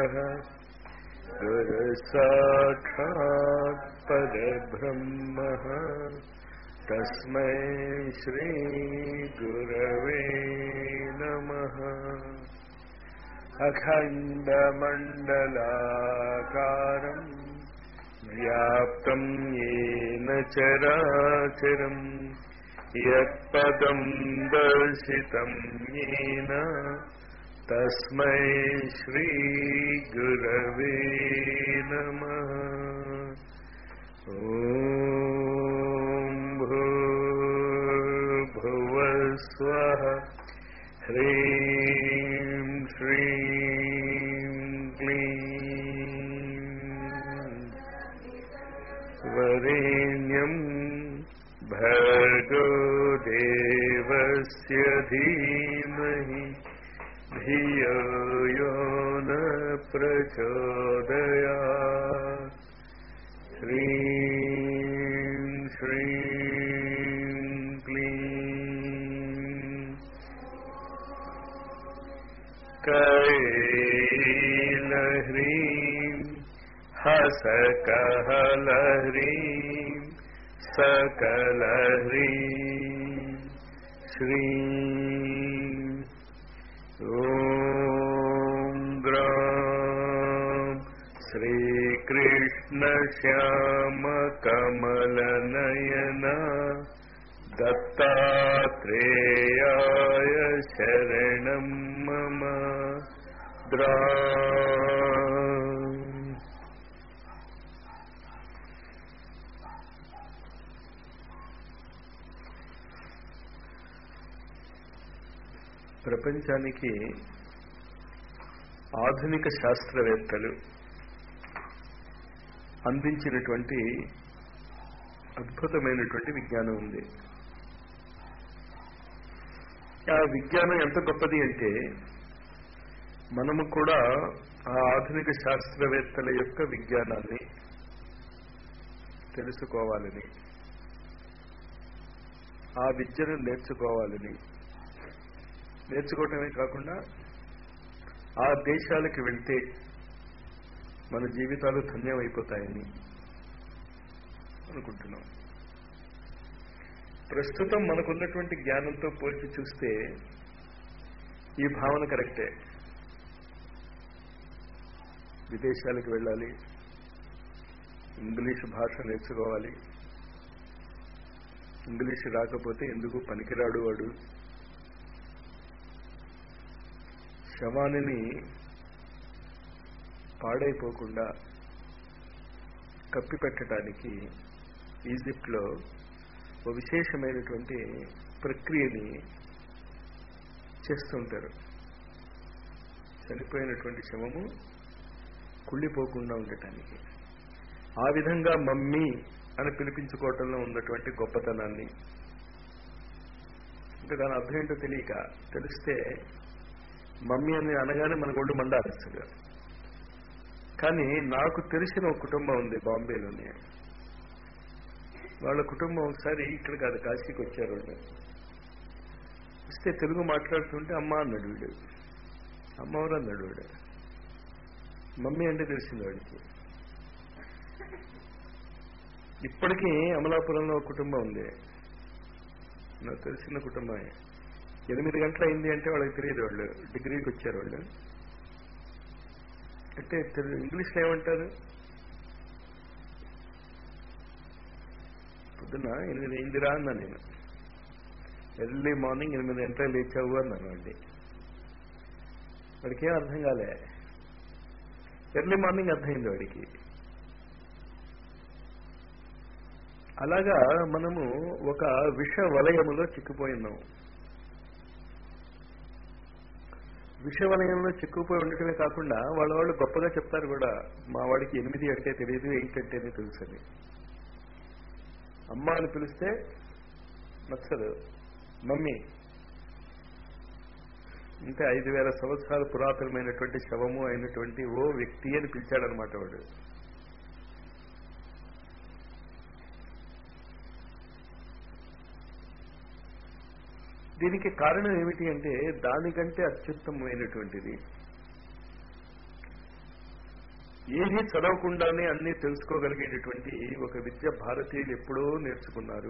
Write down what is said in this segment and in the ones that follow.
गुरुसाक्षात् परब्रह्मः तस्मै श्रीगुरवे नमः अखण्डमण्डलाकारम् व्याप्तम् येन चराचरम् यत्पदम् दर्शितम् येन तस्मै श्रीगुरवे नमः ॐ भूर्भुवस्वः ह्रीं श्रीं क्लीं वरेण्यम् भर्गो देवस्य धीमहि धियो यो न प्रचोदयात् श्रीं श्रीं क्लीं कैलह्रीं हसकहलह्रीं सकलह्रीं श्रीं ॐ ग्रां श्रीकृष्णश्यामकमलनयना दत्तात्रेयाय शरणं मम द्रा ప్రపంచానికి ఆధునిక శాస్త్రవేత్తలు అందించినటువంటి అద్భుతమైనటువంటి విజ్ఞానం ఉంది ఆ విజ్ఞానం ఎంత గొప్పది అంటే మనము కూడా ఆ ఆధునిక శాస్త్రవేత్తల యొక్క విజ్ఞానాన్ని తెలుసుకోవాలని ఆ విద్యను నేర్చుకోవాలని నేర్చుకోవటమే కాకుండా ఆ దేశాలకు వెళ్తే మన జీవితాలు ధన్యమైపోతాయని అనుకుంటున్నాం ప్రస్తుతం మనకున్నటువంటి జ్ఞానంతో పోల్చి చూస్తే ఈ భావన కరెక్టే విదేశాలకు వెళ్ళాలి ఇంగ్లీష్ భాష నేర్చుకోవాలి ఇంగ్లీష్ రాకపోతే ఎందుకు పనికిరాడు వాడు శవానిని పాడైపోకుండా కప్పిపెట్టడానికి ఈజిప్ట్లో ఓ విశేషమైనటువంటి ప్రక్రియని చేస్తుంటారు చనిపోయినటువంటి శవము కుళ్ళిపోకుండా ఉండటానికి ఆ విధంగా మమ్మీ అని పిలిపించుకోవటంలో ఉన్నటువంటి గొప్పతనాన్ని ఇంకా దాని అర్థం ఏంటో తెలియక తెలిస్తే మమ్మీ అని అనగానే మన ఒళ్ళు మండాలి అసలు కానీ నాకు తెలిసిన ఒక కుటుంబం ఉంది బాంబేలోనే వాళ్ళ కుటుంబం ఒకసారి ఇక్కడ కాదు కాశీకి వచ్చారు వాళ్ళు వస్తే తెలుగు మాట్లాడుతుంటే అమ్మ అన్నాడు వీడు అమ్మవరు అన్నాడు వీడు మమ్మీ అంటే తెలిసింది వాడికి ఇప్పటికీ అమలాపురంలో ఒక కుటుంబం ఉంది నాకు తెలిసిన కుటుంబమే ఎనిమిది గంటలు అయింది అంటే వాళ్ళకి తెలియదు వాళ్ళు డిగ్రీకి వచ్చారు వాళ్ళు అంటే ఇంగ్లీష్లో ఏమంటారు పొద్దున్న ఎనిమిది అయిందిరా అన్నా నేను ఎర్లీ మార్నింగ్ ఎనిమిది గంటలు లేచావు అన్నాను అండి వాడికి ఏం అర్థం కాలే ఎర్లీ మార్నింగ్ అర్థమైంది వాడికి అలాగా మనము ఒక విష వలయములో చిక్కుపోయినాం విష వలయంలో చిక్కుపోయి ఉండటమే కాకుండా వాళ్ళ వాళ్ళు గొప్పగా చెప్తారు కూడా మా వాడికి ఎనిమిది అంటే తెలియదు ఎయిట్ అంటేనే తెలుసు అని అమ్మ అని పిలిస్తే నచ్చదు మమ్మీ అంటే ఐదు వేల సంవత్సరాల పురాతనమైనటువంటి శవము అయినటువంటి ఓ వ్యక్తి అని పిలిచాడనమాట వాడు దీనికి కారణం ఏమిటి అంటే దానికంటే అత్యుత్తమమైనటువంటిది ఏది చదవకుండానే అన్ని తెలుసుకోగలిగేటటువంటి ఒక విద్య భారతీయులు ఎప్పుడో నేర్చుకున్నారు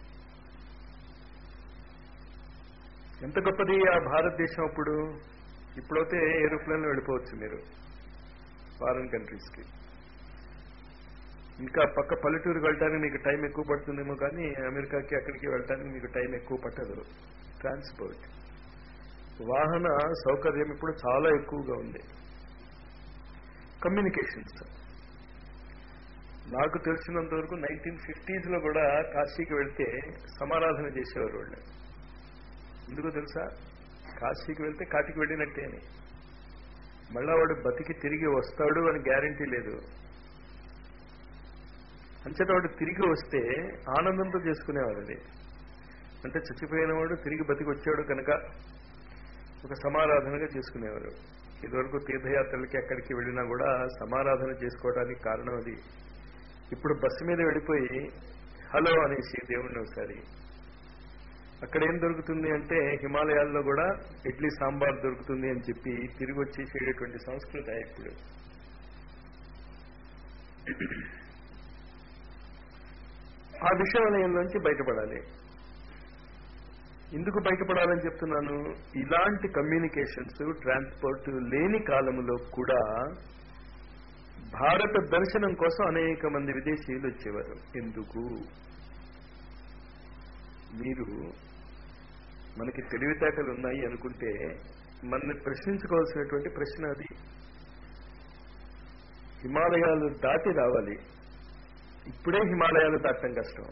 ఎంత గొప్పది ఆ భారతదేశం అప్పుడు ఇప్పుడైతే ఏరోప్లేన్లో వెళ్ళిపోవచ్చు మీరు ఫారిన్ కంట్రీస్కి ఇంకా పక్క పల్లెటూరుకి వెళ్ళటానికి మీకు టైం ఎక్కువ పడుతుందేమో కానీ అమెరికాకి అక్కడికి వెళ్ళటానికి మీకు టైం ఎక్కువ పట్టదు ట్రాన్స్పోర్ట్ వాహన సౌకర్యం ఇప్పుడు చాలా ఎక్కువగా ఉంది కమ్యూనికేషన్స్ నాకు తెలిసినంత వరకు నైన్టీన్ ఫిఫ్టీస్లో కూడా కాశీకి వెళ్తే సమారాధన చేసేవారు వాళ్ళు ఎందుకో తెలుసా కాశీకి వెళ్తే కాటికి వెళ్ళినట్టే అని మళ్ళా వాడు బతికి తిరిగి వస్తాడు అని గ్యారంటీ లేదు అంచేత వాడు తిరిగి వస్తే ఆనందంతో చేసుకునేవారు అది అంటే చచ్చిపోయిన వాడు తిరిగి బతికి వచ్చాడు కనుక ఒక సమారాధనగా చేసుకునేవారు ఇదివరకు తీర్థయాత్రలకి ఎక్కడికి వెళ్ళినా కూడా సమారాధన చేసుకోవడానికి కారణం అది ఇప్పుడు బస్సు మీద వెళ్ళిపోయి హలో అనేసి దేవుణ్ణి ఒకసారి అక్కడ ఏం దొరుకుతుంది అంటే హిమాలయాల్లో కూడా ఇడ్లీ సాంబార్ దొరుకుతుంది అని చెప్పి తిరిగి వచ్చేసేటటువంటి సంస్కృతి ఇప్పుడు ఆ విషయాలయంలోంచి బయటపడాలి ఎందుకు బయటపడాలని చెప్తున్నాను ఇలాంటి కమ్యూనికేషన్స్ ట్రాన్స్పోర్ట్ లేని కాలంలో కూడా భారత దర్శనం కోసం అనేక మంది విదేశీయులు వచ్చేవారు ఎందుకు మీరు మనకి తెలివితేటలు ఉన్నాయి అనుకుంటే మనల్ని ప్రశ్నించుకోవాల్సినటువంటి ప్రశ్న అది హిమాలయాలు దాటి రావాలి ఇప్పుడే హిమాలయాలు దాటడం కష్టం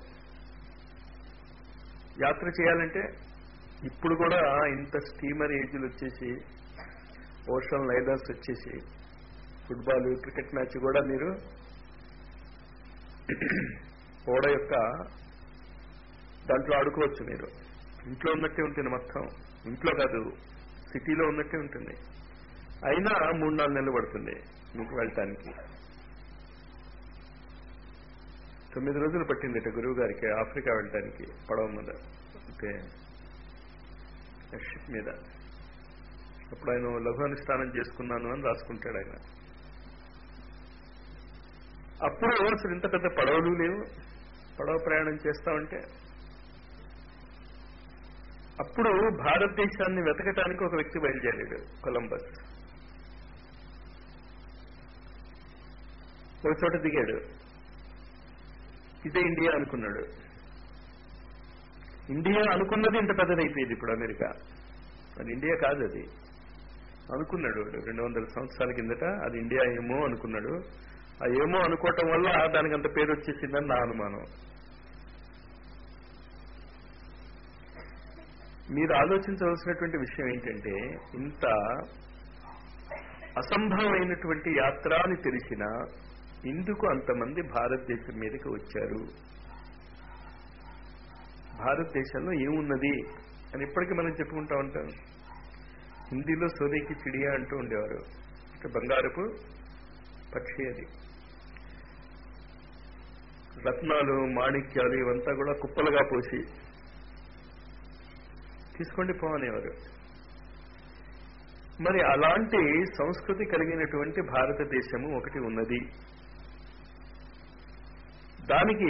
యాత్ర చేయాలంటే ఇప్పుడు కూడా ఇంత స్టీమర్ ఏజ్లు వచ్చేసి ఓషన్ లైడర్స్ వచ్చేసి ఫుట్బాల్ క్రికెట్ మ్యాచ్ కూడా మీరు ఓడ యొక్క దాంట్లో ఆడుకోవచ్చు మీరు ఇంట్లో ఉన్నట్టే ఉంటుంది మొత్తం ఇంట్లో కాదు సిటీలో ఉన్నట్టే ఉంటుంది అయినా మూడు నాలుగు నెలలు పడుతుంది మీకు వెళ్ళటానికి తొమ్మిది రోజులు పట్టిందట గురువు గారికి ఆఫ్రికా వెళ్ళటానికి పడవ మీద అంటే షిప్ మీద అప్పుడు ఆయన లఘు అనుష్ఠానం చేసుకున్నాను అని రాసుకుంటాడు ఆయన అప్పుడు అసలు ఇంత పెద్ద పడవలు లేవు పడవ ప్రయాణం చేస్తామంటే అప్పుడు భారతదేశాన్ని వెతకటానికి ఒక వ్యక్తి బయలుదేరాడు కొలంబస్ ఒక చోట దిగాడు ఇదే ఇండియా అనుకున్నాడు ఇండియా అనుకున్నది ఇంత పెద్దదైపోయింది ఇప్పుడు అమెరికా అది ఇండియా కాదు అది అనుకున్నాడు వాడు రెండు వందల సంవత్సరాల కిందట అది ఇండియా ఏమో అనుకున్నాడు ఆ ఏమో అనుకోవటం వల్ల దానికి అంత పేరు వచ్చేసిందని నా అనుమానం మీరు ఆలోచించవలసినటువంటి విషయం ఏంటంటే ఇంత అసంభవమైనటువంటి యాత్ర అని తెలిసిన ఎందుకు అంతమంది భారతదేశం మీదకి వచ్చారు భారతదేశంలో ఏమున్నది అని ఇప్పటికీ మనం చెప్పుకుంటా ఉంటాం హిందీలో సోదేకి చిడియా అంటూ ఉండేవారు ఇక బంగారపు పక్షి అది రత్నాలు మాణిక్యాలు ఇవంతా కూడా కుప్పలుగా పోసి తీసుకోండి పోవనేవారు మరి అలాంటి సంస్కృతి కలిగినటువంటి భారతదేశము ఒకటి ఉన్నది దానికి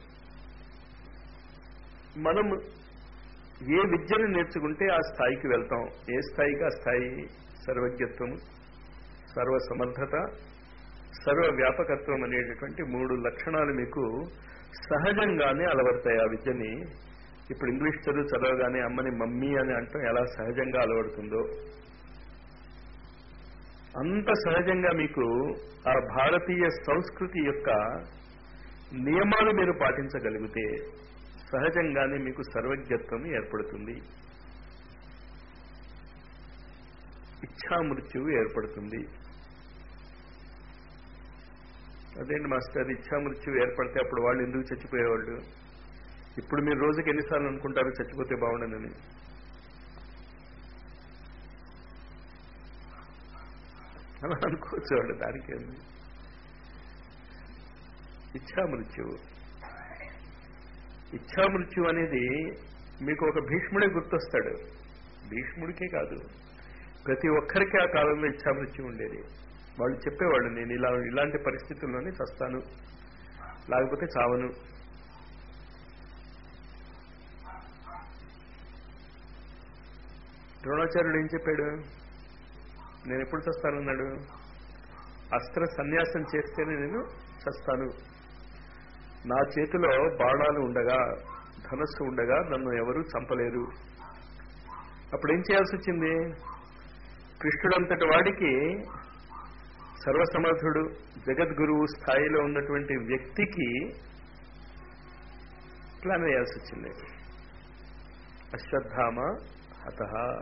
మనం ఏ విద్యను నేర్చుకుంటే ఆ స్థాయికి వెళ్తాం ఏ స్థాయికి ఆ స్థాయి సర్వజ్ఞత్వము సర్వసమర్థత సర్వ వ్యాపకత్వం అనేటటువంటి మూడు లక్షణాలు మీకు సహజంగానే అలవడతాయి ఆ విద్యని ఇప్పుడు ఇంగ్లీష్ చదువు చదవగానే అమ్మని మమ్మీ అని అంటాం ఎలా సహజంగా అలవడుతుందో అంత సహజంగా మీకు ఆ భారతీయ సంస్కృతి యొక్క నియమాలు మీరు పాటించగలిగితే సహజంగానే మీకు సర్వజ్ఞత్వం ఏర్పడుతుంది ఇచ్ఛామృత్యువు ఏర్పడుతుంది అదేంటి మాస్టర్ ఇచ్ఛామృత్యువు ఏర్పడితే అప్పుడు వాళ్ళు ఎందుకు చచ్చిపోయేవాళ్ళు ఇప్పుడు మీరు రోజుకి ఎన్నిసార్లు అనుకుంటారు చచ్చిపోతే బాగుండదని అలా అనుకోవచ్చు వాళ్ళు దానికి ఇచ్ఛామృత్యువు ఇచ్ఛామృత్యు అనేది మీకు ఒక భీష్ముడే గుర్తొస్తాడు భీష్ముడికే కాదు ప్రతి ఒక్కరికి ఆ కాలంలో ఇచ్ఛామృత్యు ఉండేది వాళ్ళు చెప్పేవాళ్ళు నేను ఇలా ఇలాంటి పరిస్థితుల్లోనే చస్తాను లేకపోతే చావను ద్రోణాచార్యుడు ఏం చెప్పాడు నేను ఎప్పుడు చస్తానన్నాడు అస్త్ర సన్యాసం చేస్తేనే నేను చస్తాను నా చేతిలో బాణాలు ఉండగా ధనస్సు ఉండగా నన్ను ఎవరూ చంపలేరు అప్పుడు ఏం చేయాల్సి వచ్చింది కృష్ణుడంతటి వాడికి సర్వసమర్థుడు జగద్గురువు స్థాయిలో ఉన్నటువంటి వ్యక్తికి ప్లాన్ వేయాల్సి వచ్చింది అశ్వత్థామ హత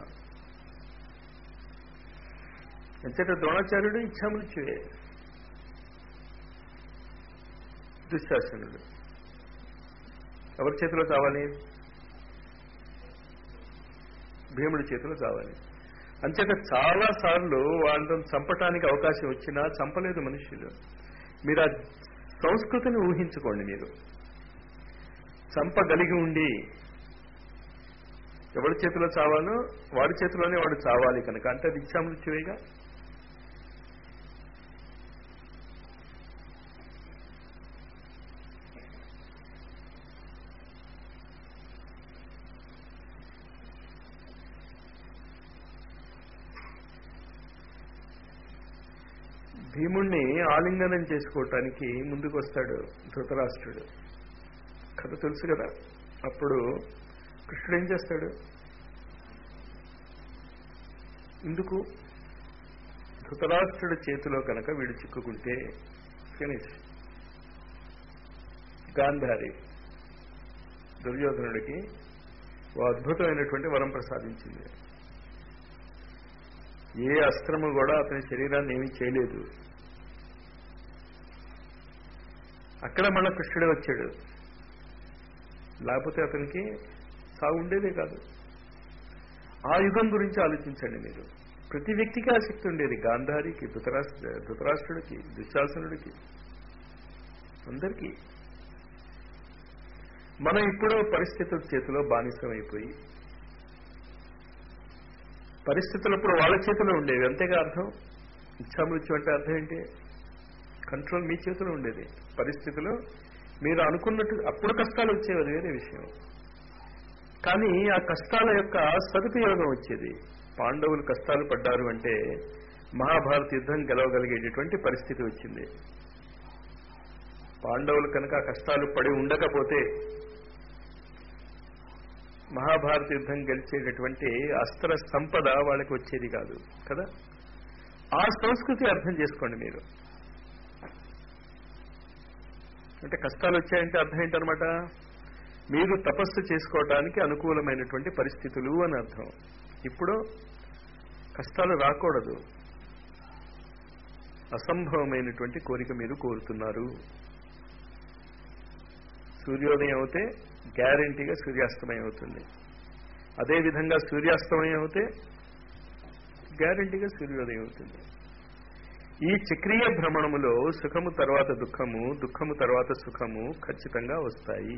ఎంతట ద్రోణాచార్యుడు ఇచ్చామృత్యువే దుశ్శాసనుడు ఎవరి చేతిలో కావాలి భీముడి చేతిలో కావాలి అంచేత చాలా సార్లు వాళ్ళని చంపటానికి అవకాశం వచ్చినా చంపలేదు మనుషులు మీరు ఆ సంస్కృతిని ఊహించుకోండి మీరు చంపగలిగి ఉండి ఎవరి చేతిలో చావాలో వాడి చేతిలోనే వాడు చావాలి కనుక అంటే అది ఇచ్చామృత్యువేగా భీముణ్ణి ఆలింగనం చేసుకోవటానికి ముందుకు వస్తాడు ధృతరాష్ట్రుడు కథ తెలుసు కదా అప్పుడు కృష్ణుడు ఏం చేస్తాడు ఇందుకు ధృతరాష్ట్రుడి చేతిలో కనుక వీడు చిక్కుకుంటే ఫినిష్ గాంధారి దుర్యోధనుడికి ఓ అద్భుతమైనటువంటి వరం ప్రసాదించింది ఏ అస్త్రము కూడా అతని శరీరాన్ని ఏమీ చేయలేదు అక్కడ మన కృష్ణుడే వచ్చాడు లేకపోతే అతనికి సాగు ఉండేదే కాదు ఆ యుగం గురించి ఆలోచించండి మీరు ప్రతి వ్యక్తికి ఆసక్తి ఉండేది గాంధారికి ధృతరాష్ట్ర ధృతరాష్ట్రుడికి దుశ్శాసనుడికి అందరికీ మనం ఇప్పుడు పరిస్థితుల చేతిలో బానిసమైపోయి పరిస్థితులు ఇప్పుడు వాళ్ళ చేతిలో ఉండేవి అంతేగా అర్థం ఇచ్చామృత్యు అంటే అర్థం ఏంటి కంట్రోల్ మీ చేతిలో ఉండేది పరిస్థితులు మీరు అనుకున్నట్టు అప్పుడు కష్టాలు వచ్చేవి అది వేరే విషయం కానీ ఆ కష్టాల యొక్క సదుపయోగం వచ్చేది పాండవులు కష్టాలు పడ్డారు అంటే మహాభారత యుద్ధం గెలవగలిగేటటువంటి పరిస్థితి వచ్చింది పాండవులు కనుక ఆ కష్టాలు పడి ఉండకపోతే మహాభారత యుద్ధం గెలిచేటటువంటి అస్త్ర సంపద వాళ్ళకి వచ్చేది కాదు కదా ఆ సంస్కృతి అర్థం చేసుకోండి మీరు అంటే కష్టాలు వచ్చాయంటే అర్థం ఏంటనమాట మీరు తపస్సు చేసుకోవటానికి అనుకూలమైనటువంటి పరిస్థితులు అని అర్థం ఇప్పుడు కష్టాలు రాకూడదు అసంభవమైనటువంటి కోరిక మీరు కోరుతున్నారు సూర్యోదయం అవుతే గ్యారంటీగా సూర్యాస్తమయం అవుతుంది అదేవిధంగా సూర్యాస్తమయం అవుతే గ్యారంటీగా సూర్యోదయం అవుతుంది ఈ చక్రీయ భ్రమణములో సుఖము తర్వాత దుఃఖము దుఃఖము తర్వాత సుఖము ఖచ్చితంగా వస్తాయి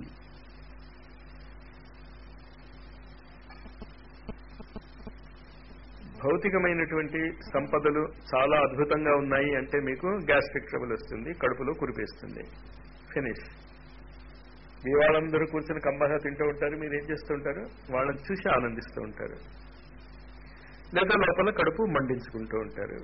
భౌతికమైనటువంటి సంపదలు చాలా అద్భుతంగా ఉన్నాయి అంటే మీకు గ్యాస్ట్రిక్ ట్రబుల్ వస్తుంది కడుపులో కురిపేస్తుంది ఫినిష్ మీ వాళ్ళందరూ కూర్చొని కంబాగా తింటూ ఉంటారు మీరు ఏం చేస్తూ ఉంటారు వాళ్ళని చూసి ఆనందిస్తూ ఉంటారు లేదా లోపల కడుపు మండించుకుంటూ ఉంటారు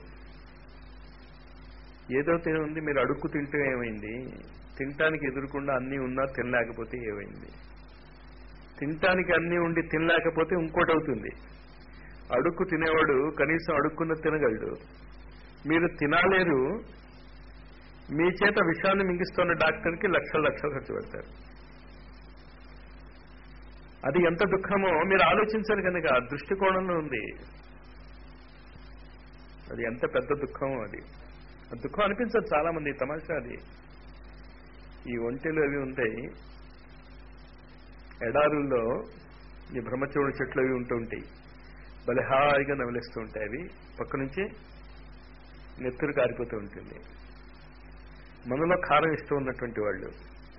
ఏదో తిని ఉంది మీరు అడుక్కు తింటే ఏమైంది తినటానికి ఎదురుకుండా అన్నీ ఉన్నా తినలేకపోతే ఏమైంది తినటానికి అన్నీ ఉండి తినలేకపోతే ఇంకోటి అవుతుంది అడుక్కు తినేవాడు కనీసం అడుక్కున్న తినగలడు మీరు తినాలేరు మీ చేత విషయాన్ని మింగిస్తున్న డాక్టర్కి లక్షల లక్షలు ఖర్చు పెడతారు అది ఎంత దుఃఖమో మీరు ఆలోచించారు కనుక ఆ దృష్టికోణంలో ఉంది అది ఎంత పెద్ద దుఃఖమో అది ఆ దుఃఖం అనిపించదు చాలా మంది తమాషా అది ఈ ఒంటెలు అవి ఉంటాయి ఎడారుల్లో ఈ బ్రహ్మచూడు చెట్లు అవి ఉంటూ ఉంటాయి భలే హాయిగా నవలిస్తూ ఉంటాయి అవి పక్క నుంచి నెత్తురు కారిపోతూ ఉంటుంది మనలో కారం ఇష్టం ఉన్నటువంటి వాళ్ళు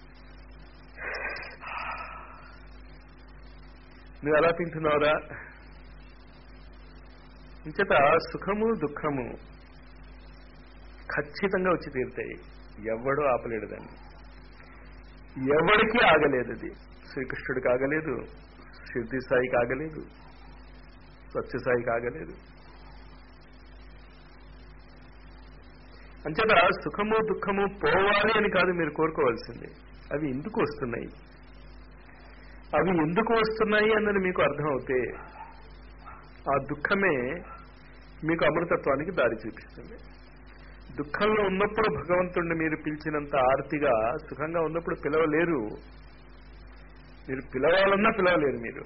నువ్వు ఎలా తింటున్నావురా ఇంచేత సుఖము దుఃఖము ఖచ్చితంగా వచ్చి తీరుతాయి ఎవడూ ఆపలేడు దాన్ని ఎవరికి ఆగలేదు అది శ్రీకృష్ణుడికి ఆగలేదు సిద్ధి సాయికి ఆగలేదు సత్యసాయికి ఆగలేదు అంచేత సుఖము దుఃఖము పోవాలి అని కాదు మీరు కోరుకోవాల్సింది అవి ఎందుకు వస్తున్నాయి అవి ఎందుకు వస్తున్నాయి అన్నది మీకు అర్థమవుతే ఆ దుఃఖమే మీకు అమృతత్వానికి దారి చూపిస్తుంది దుఃఖంలో ఉన్నప్పుడు భగవంతుణ్ణి మీరు పిలిచినంత ఆర్తిగా సుఖంగా ఉన్నప్పుడు పిలవలేరు మీరు పిలవాలన్నా పిలవలేరు మీరు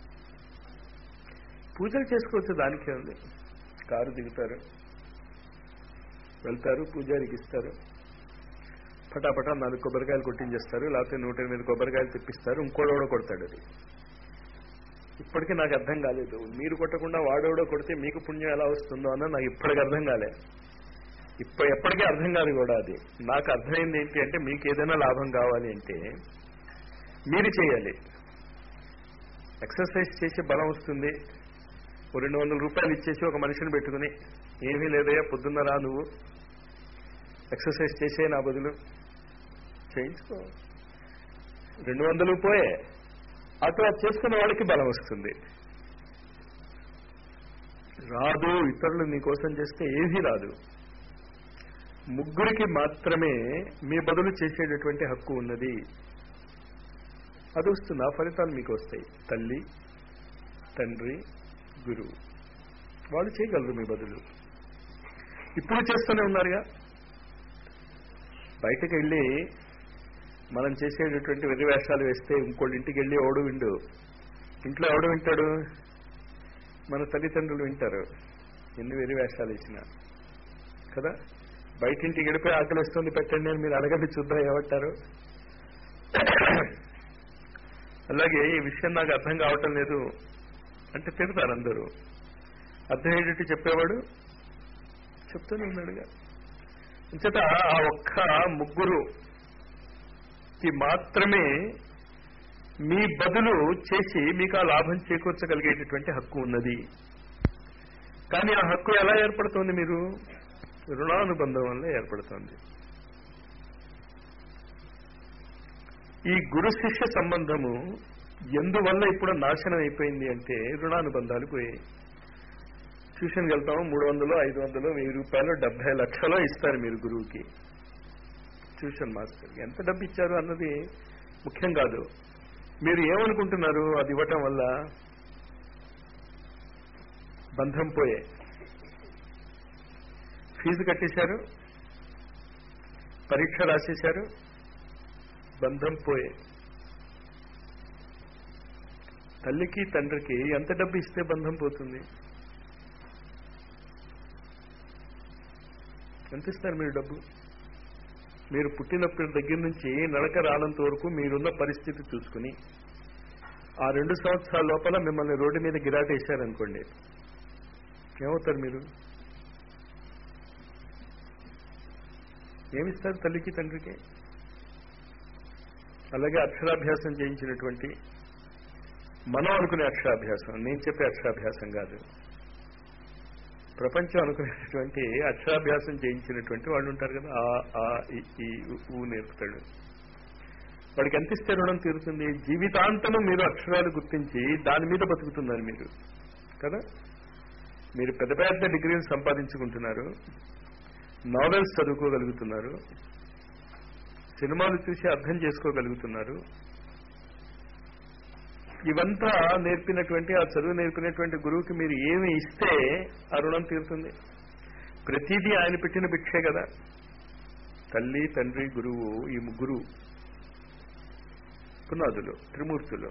పూజలు చేసుకోవచ్చు దానికే ఉంది కారు దిగుతారు వెళ్తారు పూజారికి ఇస్తారు పటాపటా నాలుగు కొబ్బరికాయలు కొట్టించేస్తారు లేకపోతే నూట ఎనిమిది కొబ్బరికాయలు తెప్పిస్తారు ఇంకోడోడో కొడతాడు అది ఇప్పటికీ నాకు అర్థం కాలేదు మీరు కొట్టకుండా వాడోడో కొడితే మీకు పుణ్యం ఎలా వస్తుందో అన్న నాకు ఇప్పటికి అర్థం కాలే ఇప్పుడు ఎప్పటికీ అర్థం కాదు కూడా అది నాకు అర్థమైంది ఏంటి అంటే మీకు ఏదైనా లాభం కావాలి అంటే మీరు చేయాలి ఎక్సర్సైజ్ చేసే బలం వస్తుంది ఓ రెండు వందల రూపాయలు ఇచ్చేసి ఒక మనిషిని పెట్టుకుని ఏమీ లేదయ్యా పొద్దున్న రా నువ్వు ఎక్సర్సైజ్ చేసే నా బదులు చేయించుకో రెండు వందలు పోయే అటు అది చేసుకున్న వాడికి బలం వస్తుంది రాదు ఇతరులు మీకోసం చేస్తే ఏమీ రాదు ముగ్గురికి మాత్రమే మీ బదులు చేసేటటువంటి హక్కు ఉన్నది అది వస్తుంది ఆ ఫలితాలు మీకు వస్తాయి తల్లి తండ్రి గురువు వాళ్ళు చేయగలరు మీ బదులు ఇప్పుడు చేస్తూనే ఉన్నారుగా బయటకు వెళ్ళి మనం చేసేటటువంటి వెర్రి వేషాలు వేస్తే ఇంకోటి ఇంటికి వెళ్ళి ఓడు విండు ఇంట్లో ఎవడు వింటాడు మన తల్లిదండ్రులు వింటారు ఎన్ని వెర్రి వేషాలు ఇచ్చినా కదా బయట ఇంటికి వెళ్ళిపోయి ఆకలిస్తుంది పెట్టండి అని మీరు అడగండి చూద్దాం ఏమంటారు అలాగే ఈ విషయం నాకు అర్థం కావటం లేదు అంటే తిడతారు అందరూ అర్థమయ్యేటట్టు చెప్పేవాడు చెప్తూనే ఉన్నాడుగా అంచేత ఆ ఒక్క ముగ్గురుకి మాత్రమే మీ బదులు చేసి మీకు ఆ లాభం చేకూర్చగలిగేటటువంటి హక్కు ఉన్నది కానీ ఆ హక్కు ఎలా ఏర్పడుతోంది మీరు రుణానుబంధం వల్ల ఏర్పడుతోంది ఈ గురు శిష్య సంబంధము ఎందువల్ల ఇప్పుడు నాశనం అయిపోయింది అంటే రుణానుబంధాలు పోయాయి ట్యూషన్కి వెళ్తాము మూడు వందలు ఐదు వందలు వెయ్యి రూపాయలు డెబ్బై లక్షలో ఇస్తారు మీరు గురువుకి ట్యూషన్ మాస్టర్ ఎంత డబ్బు ఇచ్చారు అన్నది ముఖ్యం కాదు మీరు ఏమనుకుంటున్నారు అది ఇవ్వటం వల్ల బంధం పోయే ఫీజు కట్టేశారు పరీక్ష రాసేశారు బంధం పోయే తల్లికి తండ్రికి ఎంత డబ్బు ఇస్తే బంధం పోతుంది ఎంత ఇస్తారు మీరు డబ్బు మీరు పుట్టినప్పటి దగ్గర నుంచి నడక రానంత వరకు మీరున్న పరిస్థితి చూసుకుని ఆ రెండు సంవత్సరాల లోపల మిమ్మల్ని రోడ్డు మీద గిరాటేశారనుకోండి ఏమవుతారు మీరు ఏమిస్తారు తల్లికి తండ్రికి అలాగే అక్షరాభ్యాసం చేయించినటువంటి మనం అనుకునే అక్షరాభ్యాసం నేను చెప్పే అక్షరాభ్యాసం కాదు ప్రపంచం అనుకునేటటువంటి అక్షరాభ్యాసం చేయించినటువంటి వాళ్ళు ఉంటారు కదా ఆ ఆ ఈ, ఈ ఉ, ఊ నేర్పుతాడు వాడికి ఎంత ఇస్తే రుణం తీరుతుంది జీవితాంతము మీరు అక్షరాలు గుర్తించి దాని మీద బతుకుతున్నారు మీరు కదా మీరు పెద్ద పెద్ద డిగ్రీలు సంపాదించుకుంటున్నారు నావెల్స్ చదువుకోగలుగుతున్నారు సినిమాలు చూసి అర్థం చేసుకోగలుగుతున్నారు ఇవంతా నేర్పినటువంటి ఆ చదువు నేర్పినటువంటి గురువుకి మీరు ఏమి ఇస్తే ఆ రుణం తీరుతుంది ప్రతిదీ ఆయన పెట్టిన భిక్షే కదా తల్లి తండ్రి గురువు ఈ ముగ్గురు పునాదులు త్రిమూర్తులు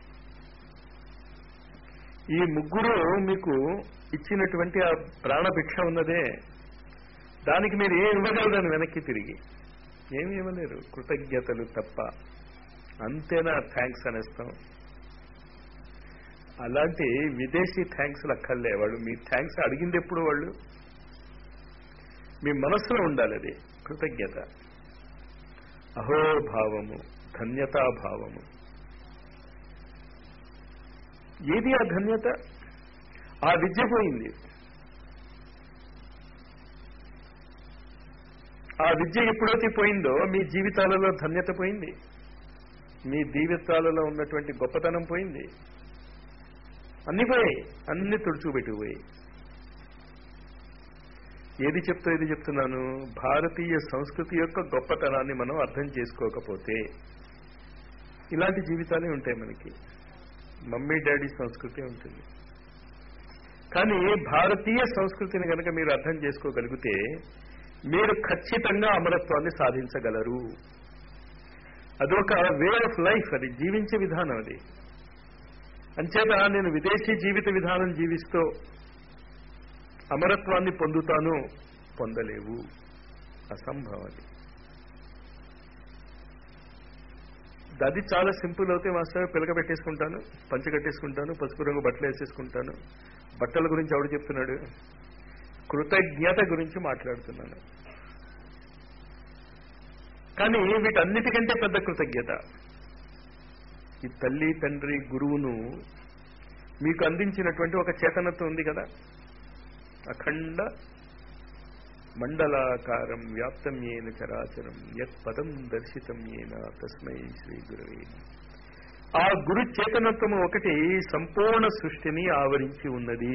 ఈ ముగ్గురు మీకు ఇచ్చినటువంటి ఆ ప్రాణభిక్ష ఉన్నదే దానికి మీరు ఏం ఇవ్వగలరని వెనక్కి తిరిగి ఏమి ఇవ్వలేరు కృతజ్ఞతలు తప్ప అంతేనా థ్యాంక్స్ అనేస్తాం అలాంటి విదేశీ థ్యాంక్స్ అక్కర్లే వాళ్ళు మీ థ్యాంక్స్ అడిగింది ఎప్పుడు వాళ్ళు మీ మనస్సులో ఉండాలి అది కృతజ్ఞత అహోభావము ధన్యతాభావము ఏది ఆ ధన్యత ఆ విద్య పోయింది ఆ విద్య ఎప్పుడైతే పోయిందో మీ జీవితాలలో ధన్యత పోయింది మీ జీవితాలలో ఉన్నటువంటి గొప్పతనం పోయింది అన్ని పోయాయి అన్ని తుడుచుపెట్టుకుపోయాయి ఏది చెప్తా ఏది చెప్తున్నాను భారతీయ సంస్కృతి యొక్క గొప్పతనాన్ని మనం అర్థం చేసుకోకపోతే ఇలాంటి జీవితాలే ఉంటాయి మనకి మమ్మీ డాడీ సంస్కృతి ఉంటుంది కానీ భారతీయ సంస్కృతిని కనుక మీరు అర్థం చేసుకోగలిగితే మీరు ఖచ్చితంగా అమరత్వాన్ని సాధించగలరు అదొక వే ఆఫ్ లైఫ్ అది జీవించే విధానం అది అంచేత నేను విదేశీ జీవిత విధానం జీవిస్తూ అమరత్వాన్ని పొందుతాను పొందలేవు అసంభవం అది అది చాలా సింపుల్ అవుతే మాస్టర్ పిలక పెట్టేసుకుంటాను పంచ కట్టేసుకుంటాను పసుపు రంగు బట్టలు వేసేసుకుంటాను బట్టల గురించి ఎవడు చెప్తున్నాడు కృతజ్ఞత గురించి మాట్లాడుతున్నాను కానీ వీటన్నిటికంటే పెద్ద కృతజ్ఞత ఈ తల్లి తండ్రి గురువును మీకు అందించినటువంటి ఒక చేతనత్వం ఉంది కదా అఖండ మండలాకారం వ్యాప్తం ఏన చరాచరం యత్ పదం దర్శితం ఏన తస్మై శ్రీ గురవే ఆ గురు చేతనత్వము ఒకటి సంపూర్ణ సృష్టిని ఆవరించి ఉన్నది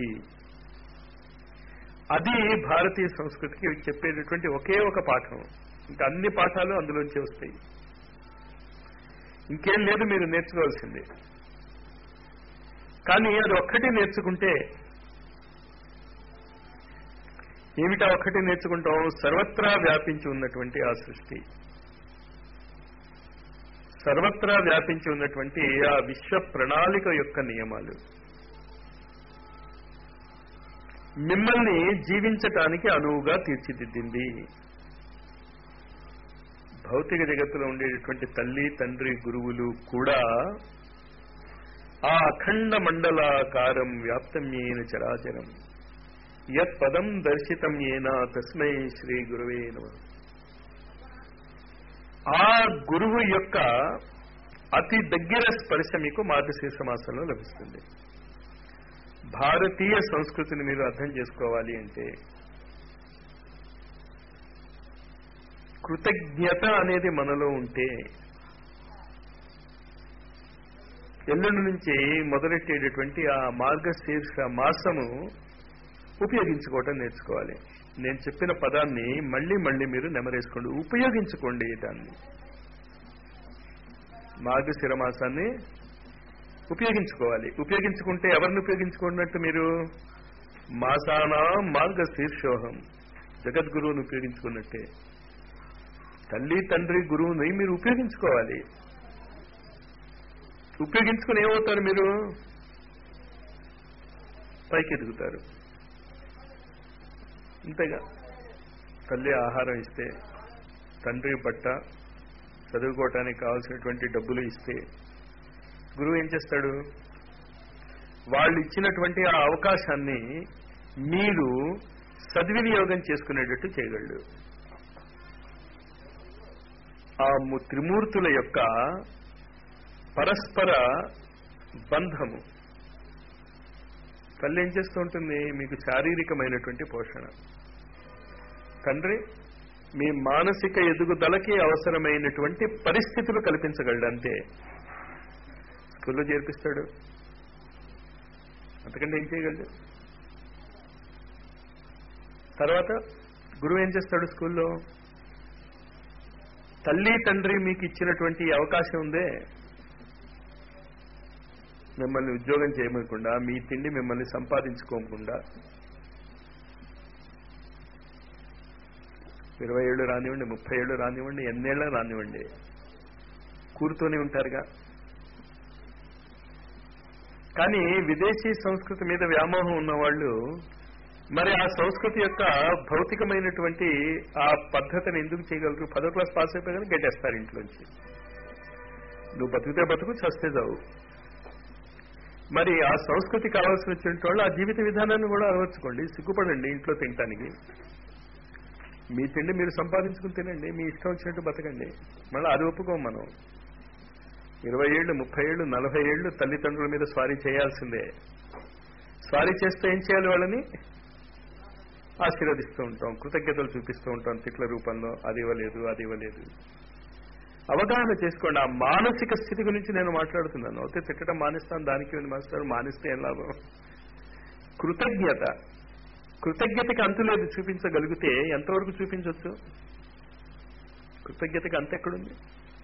అది భారతీయ సంస్కృతికి చెప్పేటటువంటి ఒకే ఒక పాఠం ఇంకా అన్ని పాఠాలు అందులోంచి వస్తాయి ఇంకేం లేదు మీరు నేర్చుకోవాల్సింది కానీ అది ఒక్కటి నేర్చుకుంటే ఏమిటా ఒక్కటి నేర్చుకుంటాం సర్వత్రా వ్యాపించి ఉన్నటువంటి ఆ సృష్టి సర్వత్రా వ్యాపించి ఉన్నటువంటి ఆ విశ్వ ప్రణాళిక యొక్క నియమాలు మిమ్మల్ని జీవించటానికి అనువుగా తీర్చిదిద్దింది భౌతిక జగత్తులో ఉండేటటువంటి తల్లి తండ్రి గురువులు కూడా ఆ అఖండ మండలాకారం వ్యాప్తమ్యేన చరాచరం యత్ పదం దర్శితం ఏన తస్మై శ్రీ గురువే నమ ఆ గురువు యొక్క అతి దగ్గర స్పర్శ మీకు మార్గశీర్ష మాసంలో లభిస్తుంది భారతీయ సంస్కృతిని మీరు అర్థం చేసుకోవాలి అంటే కృతజ్ఞత అనేది మనలో ఉంటే ఎల్లుండి నుంచి మొదలెట్టేటటువంటి ఆ మార్గశీర్ష మాసము ఉపయోగించుకోవటం నేర్చుకోవాలి నేను చెప్పిన పదాన్ని మళ్ళీ మళ్ళీ మీరు నెమరేసుకోండి ఉపయోగించుకోండి దాన్ని మార్గశిర మాసాన్ని ఉపయోగించుకోవాలి ఉపయోగించుకుంటే ఎవరిని ఉపయోగించుకున్నట్టు మీరు మాసానా మార్గశీర్షోహం జగద్గురువుని ఉపయోగించుకున్నట్టే తల్లి తండ్రి గురువుని మీరు ఉపయోగించుకోవాలి ఉపయోగించుకుని ఏమవుతారు మీరు పైకి ఎదుగుతారు అంతేగా తల్లి ఆహారం ఇస్తే తండ్రి బట్ట చదువుకోవటానికి కావాల్సినటువంటి డబ్బులు ఇస్తే గురువు ఏం చేస్తాడు వాళ్ళు ఇచ్చినటువంటి ఆ అవకాశాన్ని మీరు సద్వినియోగం చేసుకునేటట్టు చేయగలడు ఆ త్రిమూర్తుల యొక్క పరస్పర బంధము తల్లి ఏం చేస్తూ ఉంటుంది మీకు శారీరకమైనటువంటి పోషణ తండ్రి మీ మానసిక ఎదుగుదలకి అవసరమైనటువంటి పరిస్థితులు కల్పించగలడు అంతే స్కూల్లో చేర్పిస్తాడు అంతకంటే ఏం చేయగలడు తర్వాత గురువు ఏం చేస్తాడు స్కూల్లో తల్లి తండ్రి మీకు ఇచ్చినటువంటి అవకాశం ఉందే మిమ్మల్ని ఉద్యోగం చేయమనకుండా మీ తిండి మిమ్మల్ని సంపాదించుకోకుండా ఇరవై ఏళ్ళు రానివ్వండి ముప్పై ఏళ్ళు రానివ్వండి ఎన్నేళ్ళు రానివ్వండి కూరుతూనే ఉంటారుగా కానీ విదేశీ సంస్కృతి మీద వ్యామోహం ఉన్నవాళ్ళు మరి ఆ సంస్కృతి యొక్క భౌతికమైనటువంటి ఆ పద్ధతిని ఎందుకు చేయగలరు పదో క్లాస్ పాస్ అయిపోయి గెట్టేస్తారు ఇంట్లోంచి నువ్వు బతికితే బతుకు చస్తే చావు మరి ఆ సంస్కృతి కావాల్సి వచ్చినటువంటి వాళ్ళు ఆ జీవిత విధానాన్ని కూడా అలవర్చుకోండి సిగ్గుపడండి ఇంట్లో తినటానికి మీ తిండి మీరు సంపాదించుకుని తినండి మీ ఇష్టం వచ్చినట్టు బతకండి మళ్ళీ అది ఒప్పుకోం మనం ఇరవై ఏళ్ళు ముప్పై ఏళ్ళు నలభై ఏళ్ళు తల్లిదండ్రుల మీద స్వారీ చేయాల్సిందే స్వారీ చేస్తే ఏం చేయాలి వాళ్ళని ఆశీర్వదిస్తూ ఉంటాం కృతజ్ఞతలు చూపిస్తూ ఉంటాం తిట్ల రూపంలో అది ఇవ్వలేదు అది ఇవ్వలేదు అవగాహన చేసుకోండి ఆ మానసిక స్థితి గురించి నేను మాట్లాడుతున్నాను అయితే తిట్టడం మానేస్తాను దానికి మాస్తారు మానేస్తే ఏం లాభం కృతజ్ఞత కృతజ్ఞతకి అంతు లేదు చూపించగలిగితే ఎంతవరకు చూపించవచ్చు కృతజ్ఞతకి అంత ఎక్కడుంది